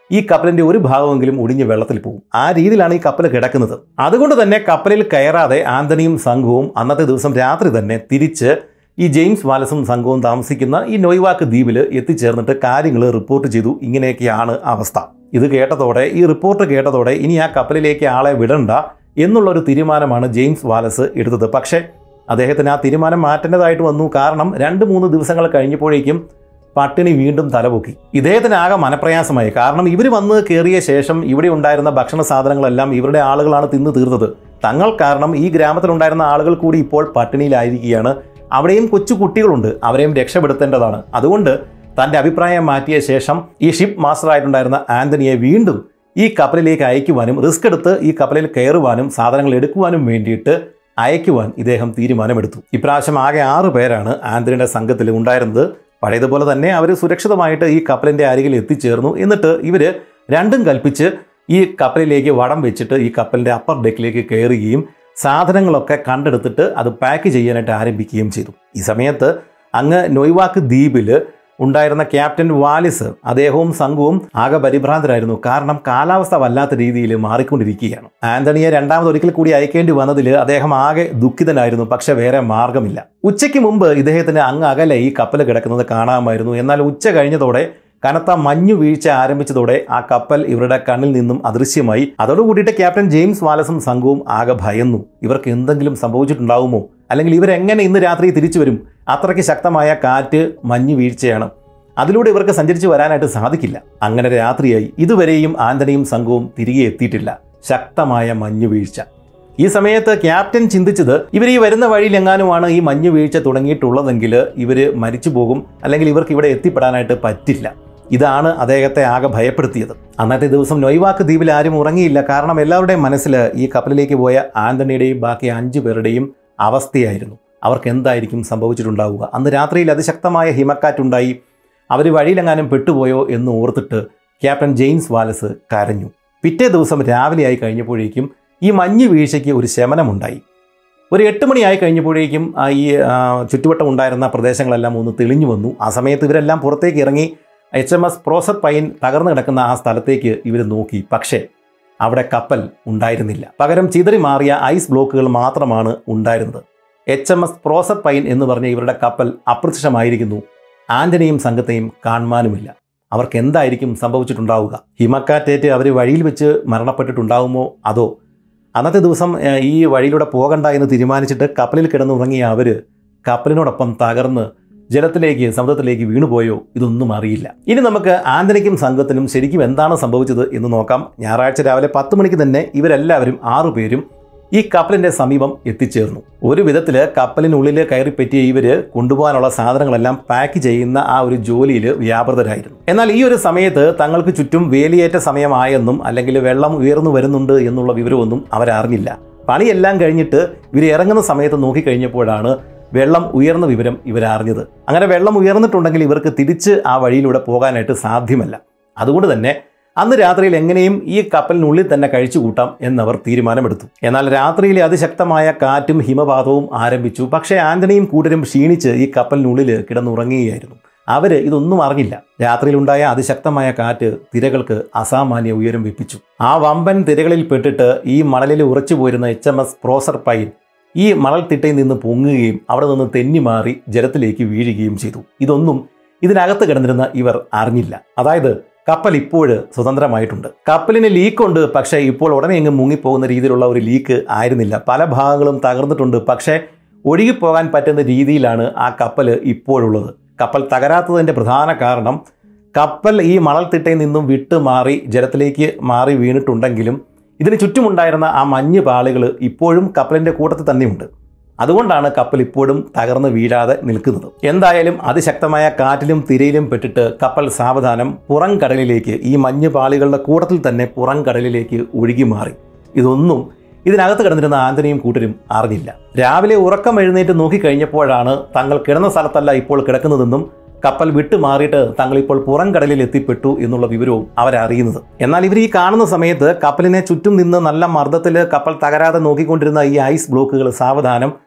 ഈ കപ്പലിന്റെ ഒരു ഭാഗമെങ്കിലും ഒടിഞ്ഞ് വെള്ളത്തിൽ പോകും ആ രീതിയിലാണ് ഈ കപ്പൽ കിടക്കുന്നത് അതുകൊണ്ട് തന്നെ കപ്പലിൽ കയറാതെ ആന്റണിയും സംഘവും അന്നത്തെ ദിവസം രാത്രി തന്നെ തിരിച്ച് ഈ ജെയിംസ് വാലസും സംഘവും താമസിക്കുന്ന ഈ നൊയ്വാക്ക് ദ്വീപിൽ എത്തിച്ചേർന്നിട്ട് കാര്യങ്ങൾ റിപ്പോർട്ട് ചെയ്തു ഇങ്ങനെയൊക്കെയാണ് അവസ്ഥ ഇത് കേട്ടതോടെ ഈ റിപ്പോർട്ട് കേട്ടതോടെ ഇനി ആ കപ്പലിലേക്ക് ആളെ വിടണ്ട എന്നുള്ള ഒരു തീരുമാനമാണ് ജെയിംസ് വാലസ് എടുത്തത് പക്ഷേ അദ്ദേഹത്തിന് ആ തീരുമാനം മാറ്റേണ്ടതായിട്ട് വന്നു കാരണം രണ്ട് മൂന്ന് ദിവസങ്ങൾ കഴിഞ്ഞപ്പോഴേക്കും പട്ടിണി വീണ്ടും തലപൊക്കി ഇദ്ദേഹത്തിന് ആകെ മനപ്രയാസമായി കാരണം ഇവർ വന്ന് കയറിയ ശേഷം ഇവിടെ ഉണ്ടായിരുന്ന ഭക്ഷണ സാധനങ്ങളെല്ലാം ഇവരുടെ ആളുകളാണ് തിന്നു തീർത്തത് തങ്ങൾ കാരണം ഈ ഗ്രാമത്തിലുണ്ടായിരുന്ന ആളുകൾ കൂടി ഇപ്പോൾ പട്ടിണിയിലായിരിക്കുകയാണ് അവിടെയും കൊച്ചു കുട്ടികളുണ്ട് അവരെയും രക്ഷപ്പെടുത്തേണ്ടതാണ് അതുകൊണ്ട് തൻ്റെ അഭിപ്രായം മാറ്റിയ ശേഷം ഈ ഷിപ്പ് മാസ്റ്റർ ആയിട്ടുണ്ടായിരുന്ന ആന്റണിയെ വീണ്ടും ഈ കപ്പലിലേക്ക് അയക്കുവാനും റിസ്ക് എടുത്ത് ഈ കപ്പലിൽ കയറുവാനും സാധനങ്ങൾ എടുക്കുവാനും വേണ്ടിയിട്ട് അയക്കുവാൻ ഇദ്ദേഹം തീരുമാനമെടുത്തു ഇപ്രാവശ്യം ആകെ ആറ് പേരാണ് ആന്റണിയുടെ സംഘത്തിൽ ഉണ്ടായിരുന്നത് പഴയതുപോലെ തന്നെ അവർ സുരക്ഷിതമായിട്ട് ഈ കപ്പലിൻ്റെ അരികിൽ എത്തിച്ചേർന്നു എന്നിട്ട് ഇവർ രണ്ടും കൽപ്പിച്ച് ഈ കപ്പലിലേക്ക് വടം വെച്ചിട്ട് ഈ കപ്പലിൻ്റെ അപ്പർ ഡെക്കിലേക്ക് കയറുകയും സാധനങ്ങളൊക്കെ കണ്ടെടുത്തിട്ട് അത് പാക്ക് ചെയ്യാനായിട്ട് ആരംഭിക്കുകയും ചെയ്തു ഈ സമയത്ത് അങ്ങ് നൊയ്വാക്ക് ദ്വീപിൽ ഉണ്ടായിരുന്ന ക്യാപ്റ്റൻ വാലിസ് അദ്ദേഹവും സംഘവും ആകെ പരിഭ്രാന്തരായിരുന്നു കാരണം കാലാവസ്ഥ വല്ലാത്ത രീതിയിൽ മാറിക്കൊണ്ടിരിക്കുകയാണ് ആന്റണിയെ രണ്ടാമത് ഒരിക്കൽ കൂടി അയക്കേണ്ടി വന്നതിൽ അദ്ദേഹം ആകെ ദുഃഖിതനായിരുന്നു പക്ഷെ വേറെ മാർഗമില്ല ഉച്ചയ്ക്ക് മുമ്പ് ഇദ്ദേഹത്തിന് അങ്ങ് അകലെ ഈ കപ്പൽ കിടക്കുന്നത് കാണാമായിരുന്നു എന്നാൽ ഉച്ച കഴിഞ്ഞതോടെ കനത്ത മഞ്ഞു വീഴ്ച ആരംഭിച്ചതോടെ ആ കപ്പൽ ഇവരുടെ കണ്ണിൽ നിന്നും അദൃശ്യമായി അതോടുകൂടിയിട്ട് ക്യാപ്റ്റൻ ജെയിംസ് വാലസും സംഘവും ആകെ ഭയന്നു ഇവർക്ക് എന്തെങ്കിലും സംഭവിച്ചിട്ടുണ്ടാവുമോ അല്ലെങ്കിൽ ഇവരെങ്ങനെ ഇന്ന് രാത്രി തിരിച്ചു വരും അത്രയ്ക്ക് ശക്തമായ കാറ്റ് മഞ്ഞു വീഴ്ചയാണ് അതിലൂടെ ഇവർക്ക് സഞ്ചരിച്ച് വരാനായിട്ട് സാധിക്കില്ല അങ്ങനെ രാത്രിയായി ഇതുവരെയും ആന്റണിയും സംഘവും തിരികെ എത്തിയിട്ടില്ല ശക്തമായ മഞ്ഞു വീഴ്ച ഈ സമയത്ത് ക്യാപ്റ്റൻ ചിന്തിച്ചത് ഇവർ ഈ വരുന്ന വഴിയിലെങ്ങാനുമാണ് ഈ മഞ്ഞു വീഴ്ച തുടങ്ങിയിട്ടുള്ളതെങ്കിൽ ഇവർ മരിച്ചു പോകും അല്ലെങ്കിൽ ഇവർക്ക് ഇവിടെ എത്തിപ്പെടാനായിട്ട് പറ്റില്ല ഇതാണ് അദ്ദേഹത്തെ ആകെ ഭയപ്പെടുത്തിയത് അന്നത്തെ ദിവസം നൊയ്വാക്ക് ദ്വീപിൽ ആരും ഉറങ്ങിയില്ല കാരണം എല്ലാവരുടെയും മനസ്സിൽ ഈ കപ്പലിലേക്ക് പോയ ആന്റണിയുടെയും ബാക്കി അഞ്ചു പേരുടെയും അവസ്ഥയായിരുന്നു അവർക്ക് എന്തായിരിക്കും സംഭവിച്ചിട്ടുണ്ടാവുക അന്ന് രാത്രിയിൽ അതിശക്തമായ ഹിമക്കാറ്റുണ്ടായി അവർ വഴിയിലെങ്ങാനും പെട്ടുപോയോ എന്ന് ഓർത്തിട്ട് ക്യാപ്റ്റൻ ജെയിംസ് വാലസ് കരഞ്ഞു പിറ്റേ ദിവസം രാവിലെയായി കഴിഞ്ഞപ്പോഴേക്കും ഈ മഞ്ഞ് വീഴ്ചയ്ക്ക് ഒരു ശമനമുണ്ടായി ഒരു എട്ട് മണിയായി കഴിഞ്ഞപ്പോഴേക്കും ആ ഈ ആ, ചുറ്റുവട്ടം ഉണ്ടായിരുന്ന പ്രദേശങ്ങളെല്ലാം ഒന്ന് തെളിഞ്ഞു വന്നു ആ സമയത്ത് ഇവരെല്ലാം പുറത്തേക്ക് ഇറങ്ങി H M S Proserpine തകർന്നു കിടക്കുന്ന ആ സ്ഥലത്തേക്ക് ഇവർ നോക്കി പക്ഷേ അവിടെ കപ്പൽ ഉണ്ടായിരുന്നില്ല പകരം ചിതറി മാറിയ ഐസ് ബ്ലോക്കുകൾ മാത്രമാണ് ഉണ്ടായിരുന്നത് H M S Proserpine എന്ന് പറഞ്ഞ ഇവരുടെ കപ്പൽ അപ്രത്യക്ഷമായിരിക്കുന്നു ആന്റണിയും സംഘത്തെയും കാണുവാനുമില്ല അവർക്ക് എന്തായിരിക്കും സംഭവിച്ചിട്ടുണ്ടാവുക ഹിമക്കാറ്റേറ്റ് അവർ വഴിയിൽ വെച്ച് മരണപ്പെട്ടിട്ടുണ്ടാവുമോ അതോ അന്നത്തെ ദിവസം ഏഹ്, ഈ വഴിയിലൂടെ പോകണ്ട എന്ന് തീരുമാനിച്ചിട്ട് കപ്പലിൽ കിടന്നുറങ്ങിയ അവർ കപ്പലിനോടൊപ്പം തകർന്ന് ജലത്തിലേക്ക് സമുദ്രത്തിലേക്ക് വീണുപോയോ ഇതൊന്നും അറിയില്ല ഇനി നമുക്ക് ആന്റണിക്കും സംഘത്തിനും ശരിക്കും എന്താണ് സംഭവിച്ചത് എന്ന് നോക്കാം ഞായറാഴ്ച രാവിലെ പത്ത് മണിക്ക് തന്നെ ഇവരെല്ലാവരും ആറുപേരും ഈ കപ്പലിന്റെ സമീപം എത്തിച്ചേർന്നു ഒരു വിധത്തിൽ കപ്പലിനുള്ളിൽ കയറിപ്പറ്റിയ ഇവര് കൊണ്ടുപോകാനുള്ള സാധനങ്ങളെല്ലാം പാക്ക് ചെയ്യുന്ന ആ ഒരു ജോലിയിൽ വ്യാപൃതരായിരുന്നു എന്നാൽ ഈ ഒരു സമയത്ത് തങ്ങൾക്ക് ചുറ്റും വേലിയേറ്റ സമയമായെന്നും അല്ലെങ്കിൽ വെള്ളം ഉയർന്നു വരുന്നുണ്ട് എന്നുള്ള വിവരമൊന്നും അവരറിഞ്ഞില്ല പണിയെല്ലാം കഴിഞ്ഞിട്ട് ഇവർ ഇറങ്ങുന്ന സമയത്ത് നോക്കിക്കഴിഞ്ഞപ്പോഴാണ് വെള്ളം ഉയർന്ന വിവരം ഇവരറിഞ്ഞത് അങ്ങനെ വെള്ളം ഉയർന്നിട്ടുണ്ടെങ്കിൽ ഇവർക്ക് തിരിച്ച് ആ വഴിയിലൂടെ പോകാനായിട്ട് സാധ്യമല്ല അതുകൊണ്ട് തന്നെ അന്ന് രാത്രിയിൽ എങ്ങനെയും ഈ കപ്പലിനുള്ളിൽ തന്നെ കഴിച്ചുകൂട്ടാം എന്നവർ തീരുമാനമെടുത്തു എന്നാൽ രാത്രിയിലെ അതിശക്തമായ കാറ്റും ഹിമപാതവും ആരംഭിച്ചു പക്ഷേ ആന്റണിയും കൂട്ടരും ക്ഷീണിച്ച് ഈ കപ്പലിനുള്ളിൽ കിടന്നുറങ്ങുകയായിരുന്നു അവര് ഇതൊന്നും അറിഞ്ഞില്ല രാത്രിയിലുണ്ടായ അതിശക്തമായ കാറ്റ് തിരകൾക്ക് അസാമാന്യ ഉയരം വെപ്പിച്ചു ആ വമ്പൻ തിരകളിൽ പെട്ടിട്ട് ഈ മണലിൽ ഉറച്ചു പോയിരുന്ന H M S Proserpine ഈ മണൽത്തിട്ടയിൽ നിന്ന് പൊങ്ങുകയും അവിടെ നിന്ന് തെന്നി മാറി ജലത്തിലേക്ക് വീഴുകയും ചെയ്തു ഇതൊന്നും ഇതിനകത്ത് കിടന്നിരുന്ന ഇവർ അറിഞ്ഞില്ല അതായത് കപ്പൽ ഇപ്പോൾ സ്വതന്ത്രമായിട്ടുണ്ട് കപ്പലിന് ലീക്കുണ്ട് പക്ഷേ ഇപ്പോൾ ഉടനെ എങ്ങും മുങ്ങിപ്പോകുന്ന രീതിയിലുള്ള ഒരു ലീക്ക് ആയിരുന്നില്ല പല ഭാഗങ്ങളും തകർന്നിട്ടുണ്ട് പക്ഷേ ഒഴുകിപ്പോകാൻ പറ്റുന്ന രീതിയിലാണ് ആ കപ്പൽ ഇപ്പോഴുള്ളത് കപ്പൽ തകരാത്തതിൻ്റെ പ്രധാന കാരണം കപ്പൽ ഈ മണൽത്തിട്ടയിൽ നിന്നും വിട്ട് മാറി ജലത്തിലേക്ക് മാറി വീണിട്ടുണ്ടെങ്കിലും ഇതിന് ചുറ്റുമുണ്ടായിരുന്ന ആ മഞ്ഞ് പാളികൾ ഇപ്പോഴും കപ്പലിൻ്റെ കൂട്ടത്തിൽ തന്നെയുണ്ട് അതുകൊണ്ടാണ് കപ്പൽ ഇപ്പോഴും തകർന്ന് വീഴാതെ നിൽക്കുന്നത് എന്തായാലും അതിശക്തമായ കാറ്റിലും തിരയിലും പെട്ടിട്ട് കപ്പൽ സാവധാനം പുറം കടലിലേക്ക് ഈ മഞ്ഞ് പാളികളുടെ കൂട്ടത്തിൽ തന്നെ പുറം കടലിലേക്ക് ഒഴുകി മാറി ഇതൊന്നും ഇതിനകത്ത് കിടന്നിരുന്ന ആന്റണിയും കൂട്ടരും അറിഞ്ഞില്ല രാവിലെ ഉറക്കം എഴുന്നേറ്റ് നോക്കിക്കഴിഞ്ഞപ്പോഴാണ് തങ്ങൾ കിടന്ന സ്ഥലത്തല്ല ഇപ്പോൾ കിടക്കുന്നതെന്നും കപ്പൽ വിട്ടു മാറിയിട്ട് തങ്ങൾ ഇപ്പോൾ പുറം കടലിൽ എത്തിപ്പെട്ടു എന്നുള്ള വിവരവും അവരറിയുന്നത് എന്നാൽ ഇവർ ഈ കാണുന്ന സമയത്ത് കപ്പലിനെ ചുറ്റും നിന്ന് നല്ല മർദ്ദത്തിൽ കപ്പൽ തകരാതെ നോക്കിക്കൊണ്ടിരുന്ന ഈ ഐസ് ബ്ലോക്കുകൾ സാവധാനം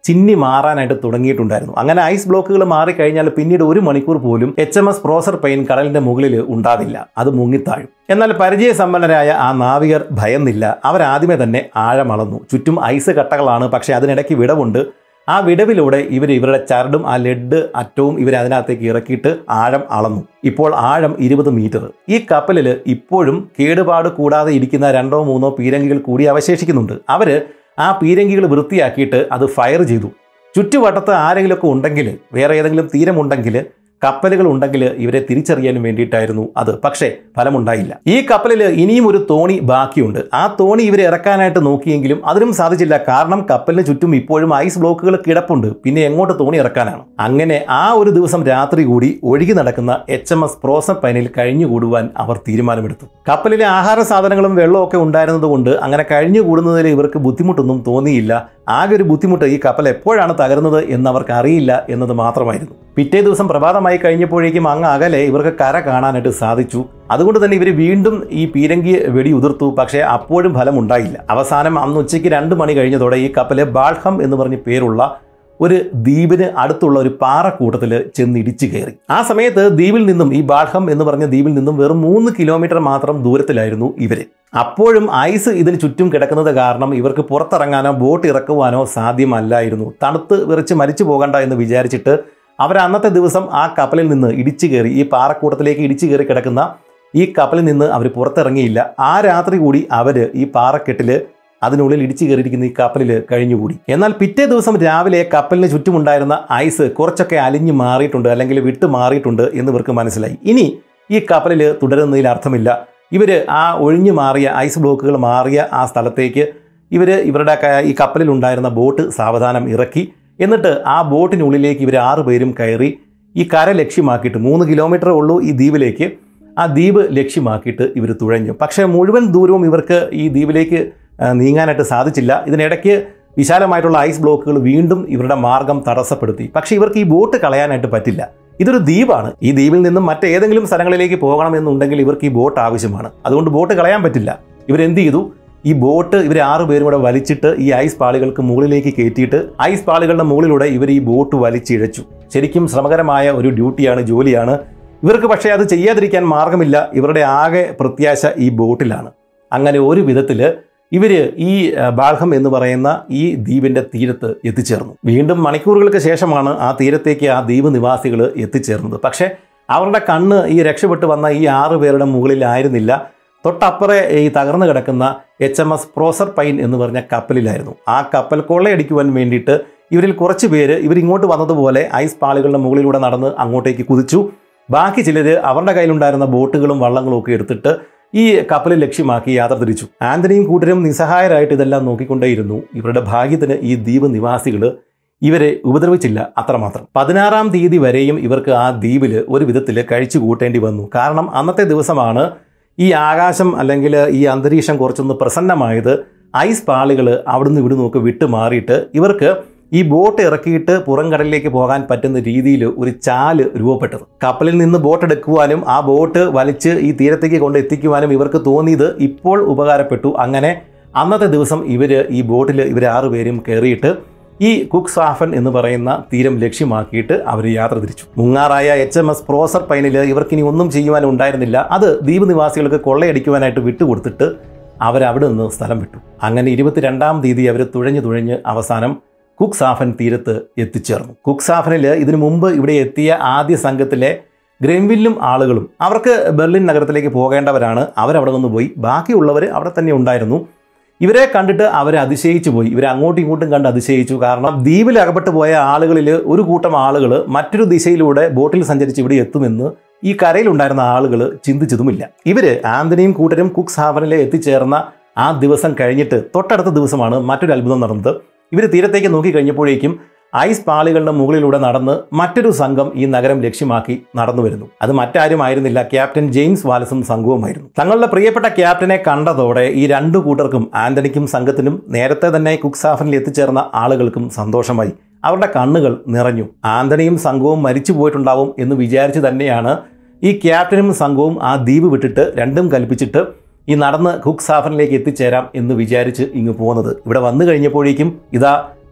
ചിന്നി മാറാനായിട്ട് തുടങ്ങിയിട്ടുണ്ടായിരുന്നു അങ്ങനെ ഐസ് ബ്ലോക്കുകൾ മാറിക്കഴിഞ്ഞാൽ പിന്നീട് ഒരു മണിക്കൂർ പോലും H M S Proserpine കടലിന്റെ മുകളിൽ ഉണ്ടാവില്ല അത് മുങ്ങിത്താഴും എന്നാൽ പരിചയസമ്പന്നരായ ആ നാവികർ ഭയന്നില്ല അവരാദ്യമേ തന്നെ ആഴമളന്നു ചുറ്റും ഐസ് കട്ടകളാണ് പക്ഷേ അതിനിടയ്ക്ക് വിടവുണ്ട് ആ വിടവിലൂടെ ഇവർ ഇവരുടെ ചരടും ആ ലെഡ് അറ്റവും ഇവർ അതിനകത്തേക്ക് ഇറക്കിയിട്ട് ആഴം അളന്നു ഇപ്പോൾ ആഴം ഇരുപത് മീറ്റർ ഈ കപ്പലിൽ ഇപ്പോഴും കേടുപാട് കൂടാതെ ഇരിക്കുന്ന രണ്ടോ മൂന്നോ പീരങ്കികൾ കൂടി അവശേഷിക്കുന്നുണ്ട് അവർ ആ പീരങ്കികൾ വൃത്തിയാക്കിയിട്ട് അത് ഫയർ ചെയ്തു ചുറ്റുവട്ടത്ത് ആരെങ്കിലുമൊക്കെ ഉണ്ടെങ്കിൽ വേറെ ഏതെങ്കിലും തീരമുണ്ടെങ്കിൽ കപ്പലുകൾ ഉണ്ടെങ്കിൽ ഇവരെ തിരിച്ചറിയാനും വേണ്ടിയിട്ടായിരുന്നു അത് പക്ഷേ ഫലമുണ്ടായില്ല ഈ കപ്പലിൽ ഇനിയും ഒരു തോണി ബാക്കിയുണ്ട് ആ തോണി ഇവരെ ഇറക്കാനായിട്ട് നോക്കിയെങ്കിലും അതിനും സാധിച്ചില്ല കാരണം കപ്പലിന് ചുറ്റും ഇപ്പോഴും ഐസ് ബ്ലോക്കുകൾ കിടപ്പുണ്ട് പിന്നെ എങ്ങോട്ട് തോണി ഇറക്കാനാണ് അങ്ങനെ ആ ഒരു ദിവസം രാത്രി കൂടി ഒഴുകി നടക്കുന്ന എച്ച് എം എസ് പ്രോസർ പൈനിൽ കഴിഞ്ഞുകൂടുവാൻ അവർ തീരുമാനമെടുത്തു കപ്പലിലെ ആഹാര സാധനങ്ങളും വെള്ളവും ഒക്കെ ഉണ്ടായിരുന്നതുകൊണ്ട് അങ്ങനെ കഴിഞ്ഞുകൂടുന്നതിൽ ഇവർക്ക് ബുദ്ധിമുട്ടൊന്നും തോന്നിയില്ല ആകെ ഒരു ബുദ്ധിമുട്ട് ഈ കപ്പൽ എപ്പോഴാണ് തകരുന്നത് എന്ന് അവർക്ക് അറിയില്ല എന്നത് മാത്രമായിരുന്നു പിറ്റേ ദിവസം പ്രഭാതമായി കഴിഞ്ഞപ്പോഴേക്കും അങ്ങ് അകലെ ഇവർക്ക് കര കാണാനായിട്ട് സാധിച്ചു അതുകൊണ്ട് തന്നെ ഇവർ വീണ്ടും ഈ പീരങ്കി വെടി ഉതിർത്തു പക്ഷേ അപ്പോഴും ഫലമുണ്ടായില്ല അവസാനം അന്ന് ഉച്ചയ്ക്ക് രണ്ട് മണി കഴിഞ്ഞതോടെ ഈ കപ്പല് ബാൾഹം എന്ന് പറഞ്ഞ് പേരുള്ള ഒരു ദ്വീപിന് അടുത്തുള്ള ഒരു പാറക്കൂട്ടത്തിൽ ചെന്ന് ഇടിച്ചു കയറി ആ സമയത്ത് ദ്വീപിൽ നിന്നും ഈ ബാൾഹം എന്ന് പറഞ്ഞ ദ്വീപിൽ നിന്നും വെറും മൂന്ന് കിലോമീറ്റർ മാത്രം ദൂരത്തിലായിരുന്നു ഇവര് അപ്പോഴും ഐസ് ഇതിന് ചുറ്റും കിടക്കുന്നത് കാരണം ഇവർക്ക് പുറത്തിറങ്ങാനോ ബോട്ട് ഇറക്കുവാനോ സാധ്യമല്ലായിരുന്നു തണുത്ത് വിറച്ച് മരിച്ചു പോകണ്ട എന്ന് വിചാരിച്ചിട്ട് അവർ അന്നത്തെ ദിവസം ആ കപ്പലിൽ നിന്ന് ഇടിച്ചു കയറി ഈ പാറക്കൂട്ടത്തിലേക്ക് ഇടിച്ചു കയറി കിടക്കുന്ന ഈ കപ്പലിൽ നിന്ന് അവർ പുറത്തിറങ്ങിയില്ല ആ രാത്രി കൂടി അവർ ഈ പാറക്കെട്ടിൽ അതിനുള്ളിൽ ഇടിച്ചു കയറിയിരിക്കുന്ന ഈ കപ്പലിൽ കഴിഞ്ഞുകൂടി എന്നാൽ പിറ്റേ ദിവസം രാവിലെ കപ്പലിന് ചുറ്റുമുണ്ടായിരുന്ന ഐസ് കുറച്ചൊക്കെ അലിഞ്ഞു മാറിയിട്ടുണ്ട് അല്ലെങ്കിൽ വിട്ടു മാറിയിട്ടുണ്ട് എന്ന് ഇവർക്ക് മനസ്സിലായി ഇനി ഈ കപ്പലിൽ തുടരുന്നതിൽ അർത്ഥമില്ല ഇവർ ആ ഒഴിഞ്ഞു മാറിയ ഐസ് ബ്ലോക്കുകൾ മാറിയ ആ സ്ഥലത്തേക്ക് ഇവർ ഇവരുടെ ക- ഈ കപ്പലിൽ ഉണ്ടായിരുന്ന ബോട്ട് സാവധാനം ഇറക്കി എന്നിട്ട് ആ ബോട്ടിനുള്ളിലേക്ക് ഇവർ ആറ് പേരും കയറി ഈ കര ലക്ഷ്യമാക്കിയിട്ട് മൂന്ന് കിലോമീറ്റർ ഉള്ളൂ ഈ ദ്വീപിലേക്ക് ആ ദ്വീപ് ലക്ഷ്യമാക്കിയിട്ട് ഇവർ തുഴഞ്ഞു പക്ഷേ മുഴുവൻ ദൂരവും ഇവർക്ക് ഈ ദ്വീപിലേക്ക് ആ, നീങ്ങാനായിട്ട് സാധിച്ചില്ല ഇതിനിടയ്ക്ക് വിശാലമായിട്ടുള്ള ഐസ് ബ്ലോക്കുകൾ വീണ്ടും ഇവരുടെ മാർഗം തടസ്സപ്പെടുത്തി പക്ഷേ ഇവർക്ക് ഈ ബോട്ട് കളയാനായിട്ട് പറ്റില്ല ഇതൊരു ദ്വീപാണ് ഈ ദ്വീപിൽ നിന്നും മറ്റേതെങ്കിലും സ്ഥലങ്ങളിലേക്ക് പോകണമെന്നുണ്ടെങ്കിൽ ഇവർക്ക് ഈ ബോട്ട് ആവശ്യമാണ് അതുകൊണ്ട് ബോട്ട് കളയാൻ പറ്റില്ല ഇവരെന്ത് ചെയ്തു ഈ ബോട്ട് ഇവർ ആറ് പേരും കൂടെ വലിച്ചിട്ട് ഈ ഐസ് പാളികൾക്ക് മുകളിലേക്ക് കയറ്റിയിട്ട് ഐസ് പാളികളുടെ മുകളിലൂടെ ഇവർ ഈ ബോട്ട് വലിച്ചിഴച്ചു ശരിക്കും ശ്രമകരമായ ഒരു ഡ്യൂട്ടിയാണ് ജോലിയാണ് ഇവർക്ക് പക്ഷേ അത് ചെയ്യാതിരിക്കാൻ മാർഗമില്ല ഇവരുടെ ആകെ പ്രത്യാശ ഈ ബോട്ടിലാണ് അങ്ങനെ ഒരു വിധത്തിൽ ഇവര് ഈ അഹ്, ബാൾഹം എന്ന് പറയുന്ന ഈ ദ്വീപിന്റെ തീരത്ത് എത്തിച്ചേർന്നു വീണ്ടും മണിക്കൂറുകൾക്ക് ശേഷമാണ് ആ തീരത്തേക്ക് ആ ദ്വീപ് നിവാസികൾ എത്തിച്ചേർന്നത് പക്ഷേ അവരുടെ കണ്ണ് ഈ രക്ഷപ്പെട്ടു വന്ന ഈ ആറ് പേരുടെ മുകളിലായിരുന്നില്ല തൊട്ടപ്പുറേ ഈ തകർന്നു കിടക്കുന്ന H M S Proserpine എന്ന് പറഞ്ഞ കപ്പലിലായിരുന്നു ആ കപ്പൽ കൊള്ളയടിക്കുവാൻ വേണ്ടിയിട്ട് ഇവരിൽ കുറച്ച് പേര് ഇവരിങ്ങോട്ട് വന്നതുപോലെ ഐസ് പാളികളുടെ മുകളിലൂടെ നടന്ന് അങ്ങോട്ടേക്ക് കുതിച്ചു ബാക്കി ചിലർ അവരുടെ കയ്യിലുണ്ടായിരുന്ന ബോട്ടുകളും വള്ളങ്ങളും ഒക്കെ എടുത്തിട്ട് ഈ കപ്പൽ ലക്ഷ്യമാക്കി യാത്ര തിരിച്ചു ആന്റണിയും കൂട്ടരും നിസ്സഹായരായിട്ട് ഇതെല്ലാം നോക്കിക്കൊണ്ടേയിരുന്നു ഇവരുടെ ഭാഗ്യത്തിന് ഈ ദ്വീപ് നിവാസികൾ ഇവരെ ഉപദ്രവിച്ചില്ല അത്രമാത്രം പതിനാറാം തീയതി വരെയും ഇവർക്ക് ആ ദ്വീപിൽ ഒരു വിധത്തിൽ കഴിച്ചു കൂട്ടേണ്ടി വന്നു കാരണം അന്നത്തെ ദിവസമാണ് ഈ ആകാശം അല്ലെങ്കിൽ ഈ അന്തരീക്ഷം കുറച്ചൊന്ന് പ്രസന്നമായത് ഐസ് പാളികൾ അവിടുന്ന് ഇവിടുന്ന് ഒക്കെ വിട്ടു മാറിയിട്ട് ഇവർക്ക് ഈ ബോട്ട് ഇറക്കിയിട്ട് പുറംകടലിലേക്ക് പോകാൻ പറ്റുന്ന രീതിയിൽ ഒരു ചാല് രൂപപ്പെട്ടത് കപ്പലിൽ നിന്ന് ബോട്ട് എടുക്കുവാനും ആ ബോട്ട് വലിച്ച് ഈ തീരത്തേക്ക് കൊണ്ട് എത്തിക്കുവാനും ഇവർക്ക് തോന്നിയത് ഇപ്പോൾ ഉപകാരപ്പെട്ടു അങ്ങനെ അന്നത്തെ ദിവസം ഇവർ ഈ ബോട്ടിൽ ഇവർ ആറുപേരും കയറിയിട്ട് ഈ കുക്ക് സാഫൻ എന്ന് പറയുന്ന തീരം ലക്ഷ്യമാക്കിയിട്ട് അവർ യാത്ര തിരിച്ചു മുങ്ങാറായ എച്ച് എം എസ് പ്രോസർ പൈനിൽ ഇവർക്കിനി ഒന്നും ചെയ്യുവാൻ ഉണ്ടായിരുന്നില്ല അത് ദ്വീപ് നിവാസികൾക്ക് കൊള്ളയടിക്കുവാനായിട്ട് വിട്ടുകൊടുത്തിട്ട് അവരവിടെ നിന്ന് സ്ഥലം വിട്ടു അങ്ങനെ ഇരുപത്തിരണ്ടാം തീയതി അവർ തുഴഞ്ഞു തുഴഞ്ഞ് അവസാനം കുക്ക് സാഫൻ തീരത്ത് എത്തിച്ചേർന്നു കുക്ക് സാഫനിൽ ഇതിനു മുമ്പ് ഇവിടെ എത്തിയ ആദ്യ സംഘത്തിലെ ഗ്രേംവില്ലും ആളുകളും അവർക്ക് ബെർലിൻ നഗരത്തിലേക്ക് പോകേണ്ടവരാണ് അവരവിടെ നിന്ന് പോയി ബാക്കിയുള്ളവർ അവിടെ തന്നെ ഉണ്ടായിരുന്നു ഇവരെ കണ്ടിട്ട് അവർ അതിശയിച്ചു പോയി ഇവരെ അങ്ങോട്ടും ഇങ്ങോട്ടും കണ്ട് അതിശയിച്ചു കാരണം ദ്വീപിൽ അകപ്പെട്ടു പോയ ആളുകളിൽ ഒരു കൂട്ടം ആളുകൾ മറ്റൊരു ദിശയിലൂടെ ബോട്ടിൽ സഞ്ചരിച്ച് ഇവിടെ എത്തുമെന്ന് ഈ കരയിലുണ്ടായിരുന്ന ആളുകൾ ചിന്തിച്ചതുമില്ല ഇവര് ആന്റണിയും കൂട്ടരും കുക്ക് സ്ഥാപനിലെ എത്തിച്ചേർന്ന ആ ദിവസം കഴിഞ്ഞിട്ട് തൊട്ടടുത്ത ദിവസമാണ് മറ്റൊരു അത്ഭുതം നടന്നത് ഇവർ തീരത്തേക്ക് നോക്കി കഴിഞ്ഞപ്പോഴേക്കും ഐസ് പാളികളുടെ മുകളിലൂടെ നടന്ന് മറ്റൊരു സംഘം ഈ നഗരം ലക്ഷ്യമാക്കി നടന്നു വരുന്നു അത് മറ്റാരും ആയിരുന്നില്ല ക്യാപ്റ്റൻ ജെയിംസ് വാലസും സംഘവുമായിരുന്നു തങ്ങളുടെ പ്രിയപ്പെട്ട ക്യാപ്റ്റനെ കണ്ടതോടെ ഈ രണ്ടു കൂട്ടർക്കും ആന്റണിക്കും സംഘത്തിനും നേരത്തെ തന്നെ കുക്സാഫനിൽ എത്തിച്ചേർന്ന ആളുകൾക്കും സന്തോഷമായി അവരുടെ കണ്ണുകൾ നിറഞ്ഞു ആന്റണിയും സംഘവും മരിച്ചു പോയിട്ടുണ്ടാവും എന്ന് വിചാരിച്ച് തന്നെയാണ് ഈ ക്യാപ്റ്റനും സംഘവും ആ ദ്വീപ് വിട്ടിട്ട് രണ്ടും കൽപ്പിച്ചിട്ട് ഈ നടന്ന് കുക്ക് സാഫനിലേക്ക് എത്തിച്ചേരാം എന്ന് വിചാരിച്ച് ഇങ്ങ് പോകുന്നത് ഇവിടെ വന്നു കഴിഞ്ഞപ്പോഴേക്കും ഇതാ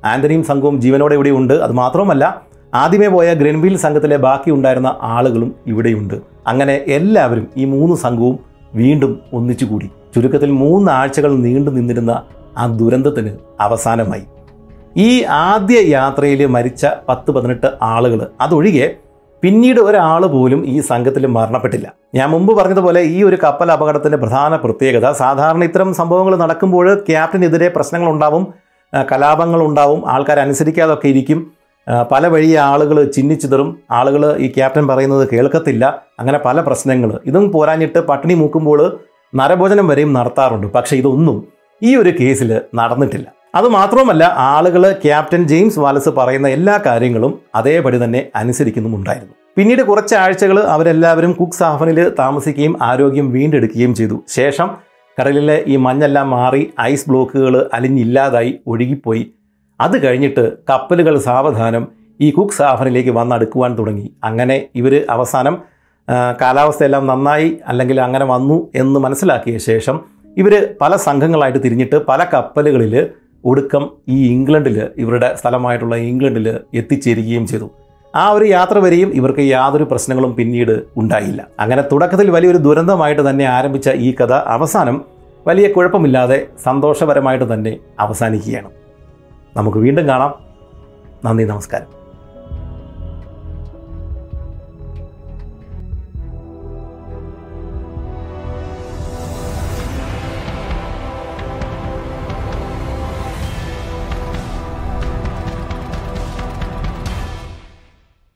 ആന്റണിയും സംഘവും ജീവനോടെ ഇവിടെ ഉണ്ട് അത് മാത്രമല്ല ആദ്യമേ പോയ ഗ്രെൻവിൽ സംഘത്തിലെ ബാക്കി ഉണ്ടായിരുന്ന ആളുകളും ഇവിടെയുണ്ട് അങ്ങനെ എല്ലാവരും ഈ മൂന്ന് സംഘവും വീണ്ടും ഒന്നിച്ചുകൂടി ചുരുക്കത്തിൽ മൂന്ന് ആഴ്ചകൾ നീണ്ടു നിന്നിരുന്ന ആ ദുരന്തത്തിന് അവസാനമായി ഈ ആദ്യ യാത്രയിൽ മരിച്ച പത്ത് പതിനെട്ട് ആളുകൾ അതൊഴികെ പിന്നീട് ഒരാൾ പോലും ഈ സംഘത്തിൽ മരണപ്പെട്ടില്ല ഞാൻ മുമ്പ് പറഞ്ഞതുപോലെ ഈ ഒരു കപ്പൽ അപകടത്തിൻ്റെ പ്രധാന പ്രത്യേകത സാധാരണ ഇത്തരം സംഭവങ്ങൾ നടക്കുമ്പോൾ ക്യാപ്റ്റനെതിരെ പ്രശ്നങ്ങളുണ്ടാവും ആ, കലാപങ്ങളുണ്ടാവും ആൾക്കാർ അനുസരിക്കാതൊക്കെ ഇരിക്കും ആ, പല വഴി ആളുകൾ ചിന്നിച്ചിതറും ആളുകൾ ഈ ക്യാപ്റ്റൻ പറയുന്നത് കേൾക്കത്തില്ല അങ്ങനെ പല പ്രശ്നങ്ങൾ ഇതും പോരാഞ്ഞിട്ട് പട്ടിണി മൂക്കുമ്പോൾ നരഭോജനം വരെയും നടത്താറുണ്ട് പക്ഷേ ഇതൊന്നും ഈ ഒരു കേസിൽ നടന്നിട്ടില്ല അതുമാത്രവുമല്ല ആളുകൾ ക്യാപ്റ്റൻ ജെയിംസ് വാലസ് പറയുന്ന എല്ലാ കാര്യങ്ങളും അതേപടി തന്നെ അനുസരിക്കുന്നുമുണ്ടായിരുന്നു പിന്നീട് കുറച്ച് ആഴ്ചകൾ അവരെല്ലാവരും കുക്ക് സാഫനിൽ താമസിക്കുകയും ആരോഗ്യം വീണ്ടെടുക്കുകയും ചെയ്തു ശേഷം കടലിലെ ഈ മഞ്ഞെല്ലാം മാറി ഐസ് ബ്ലോക്കുകൾ അലിഞ്ഞില്ലാതായി ഒഴുകിപ്പോയി അത് കഴിഞ്ഞിട്ട് കപ്പലുകൾ സാവധാനം ഈ കുക്ക് സാഫനിലേക്ക് വന്നടുക്കുവാൻ തുടങ്ങി അങ്ങനെ ഇവർ അവസാനം ആ, കാലാവസ്ഥയെല്ലാം നന്നായി അല്ലെങ്കിൽ അങ്ങനെ വന്നു എന്ന് മനസ്സിലാക്കിയ ശേഷം ഇവർ പല സംഘങ്ങളായിട്ട് തിരിഞ്ഞിട്ട് പല കപ്പലുകളിൽ ഒടുക്കം ഈ ഇംഗ്ലണ്ടിൽ ഇവരുടെ സ്ഥലമായിട്ടുള്ള ഇംഗ്ലണ്ടിൽ എത്തിച്ചേരുകയും ചെയ്തു ആ ഒരു യാത്ര വരെയും ഇവർക്ക് യാതൊരു പ്രശ്നങ്ങളും പിന്നീട് ഉണ്ടായില്ല അങ്ങനെ തുടക്കത്തിൽ വലിയൊരു ദുരന്തമായിട്ട് തന്നെ ആരംഭിച്ച ഈ കഥ അവസാനം വലിയ കുഴപ്പമില്ലാതെ സന്തോഷപരമായിട്ട് തന്നെ അവസാനിക്കുകയാണ് നമുക്ക് വീണ്ടും കാണാം നന്ദി നമസ്കാരം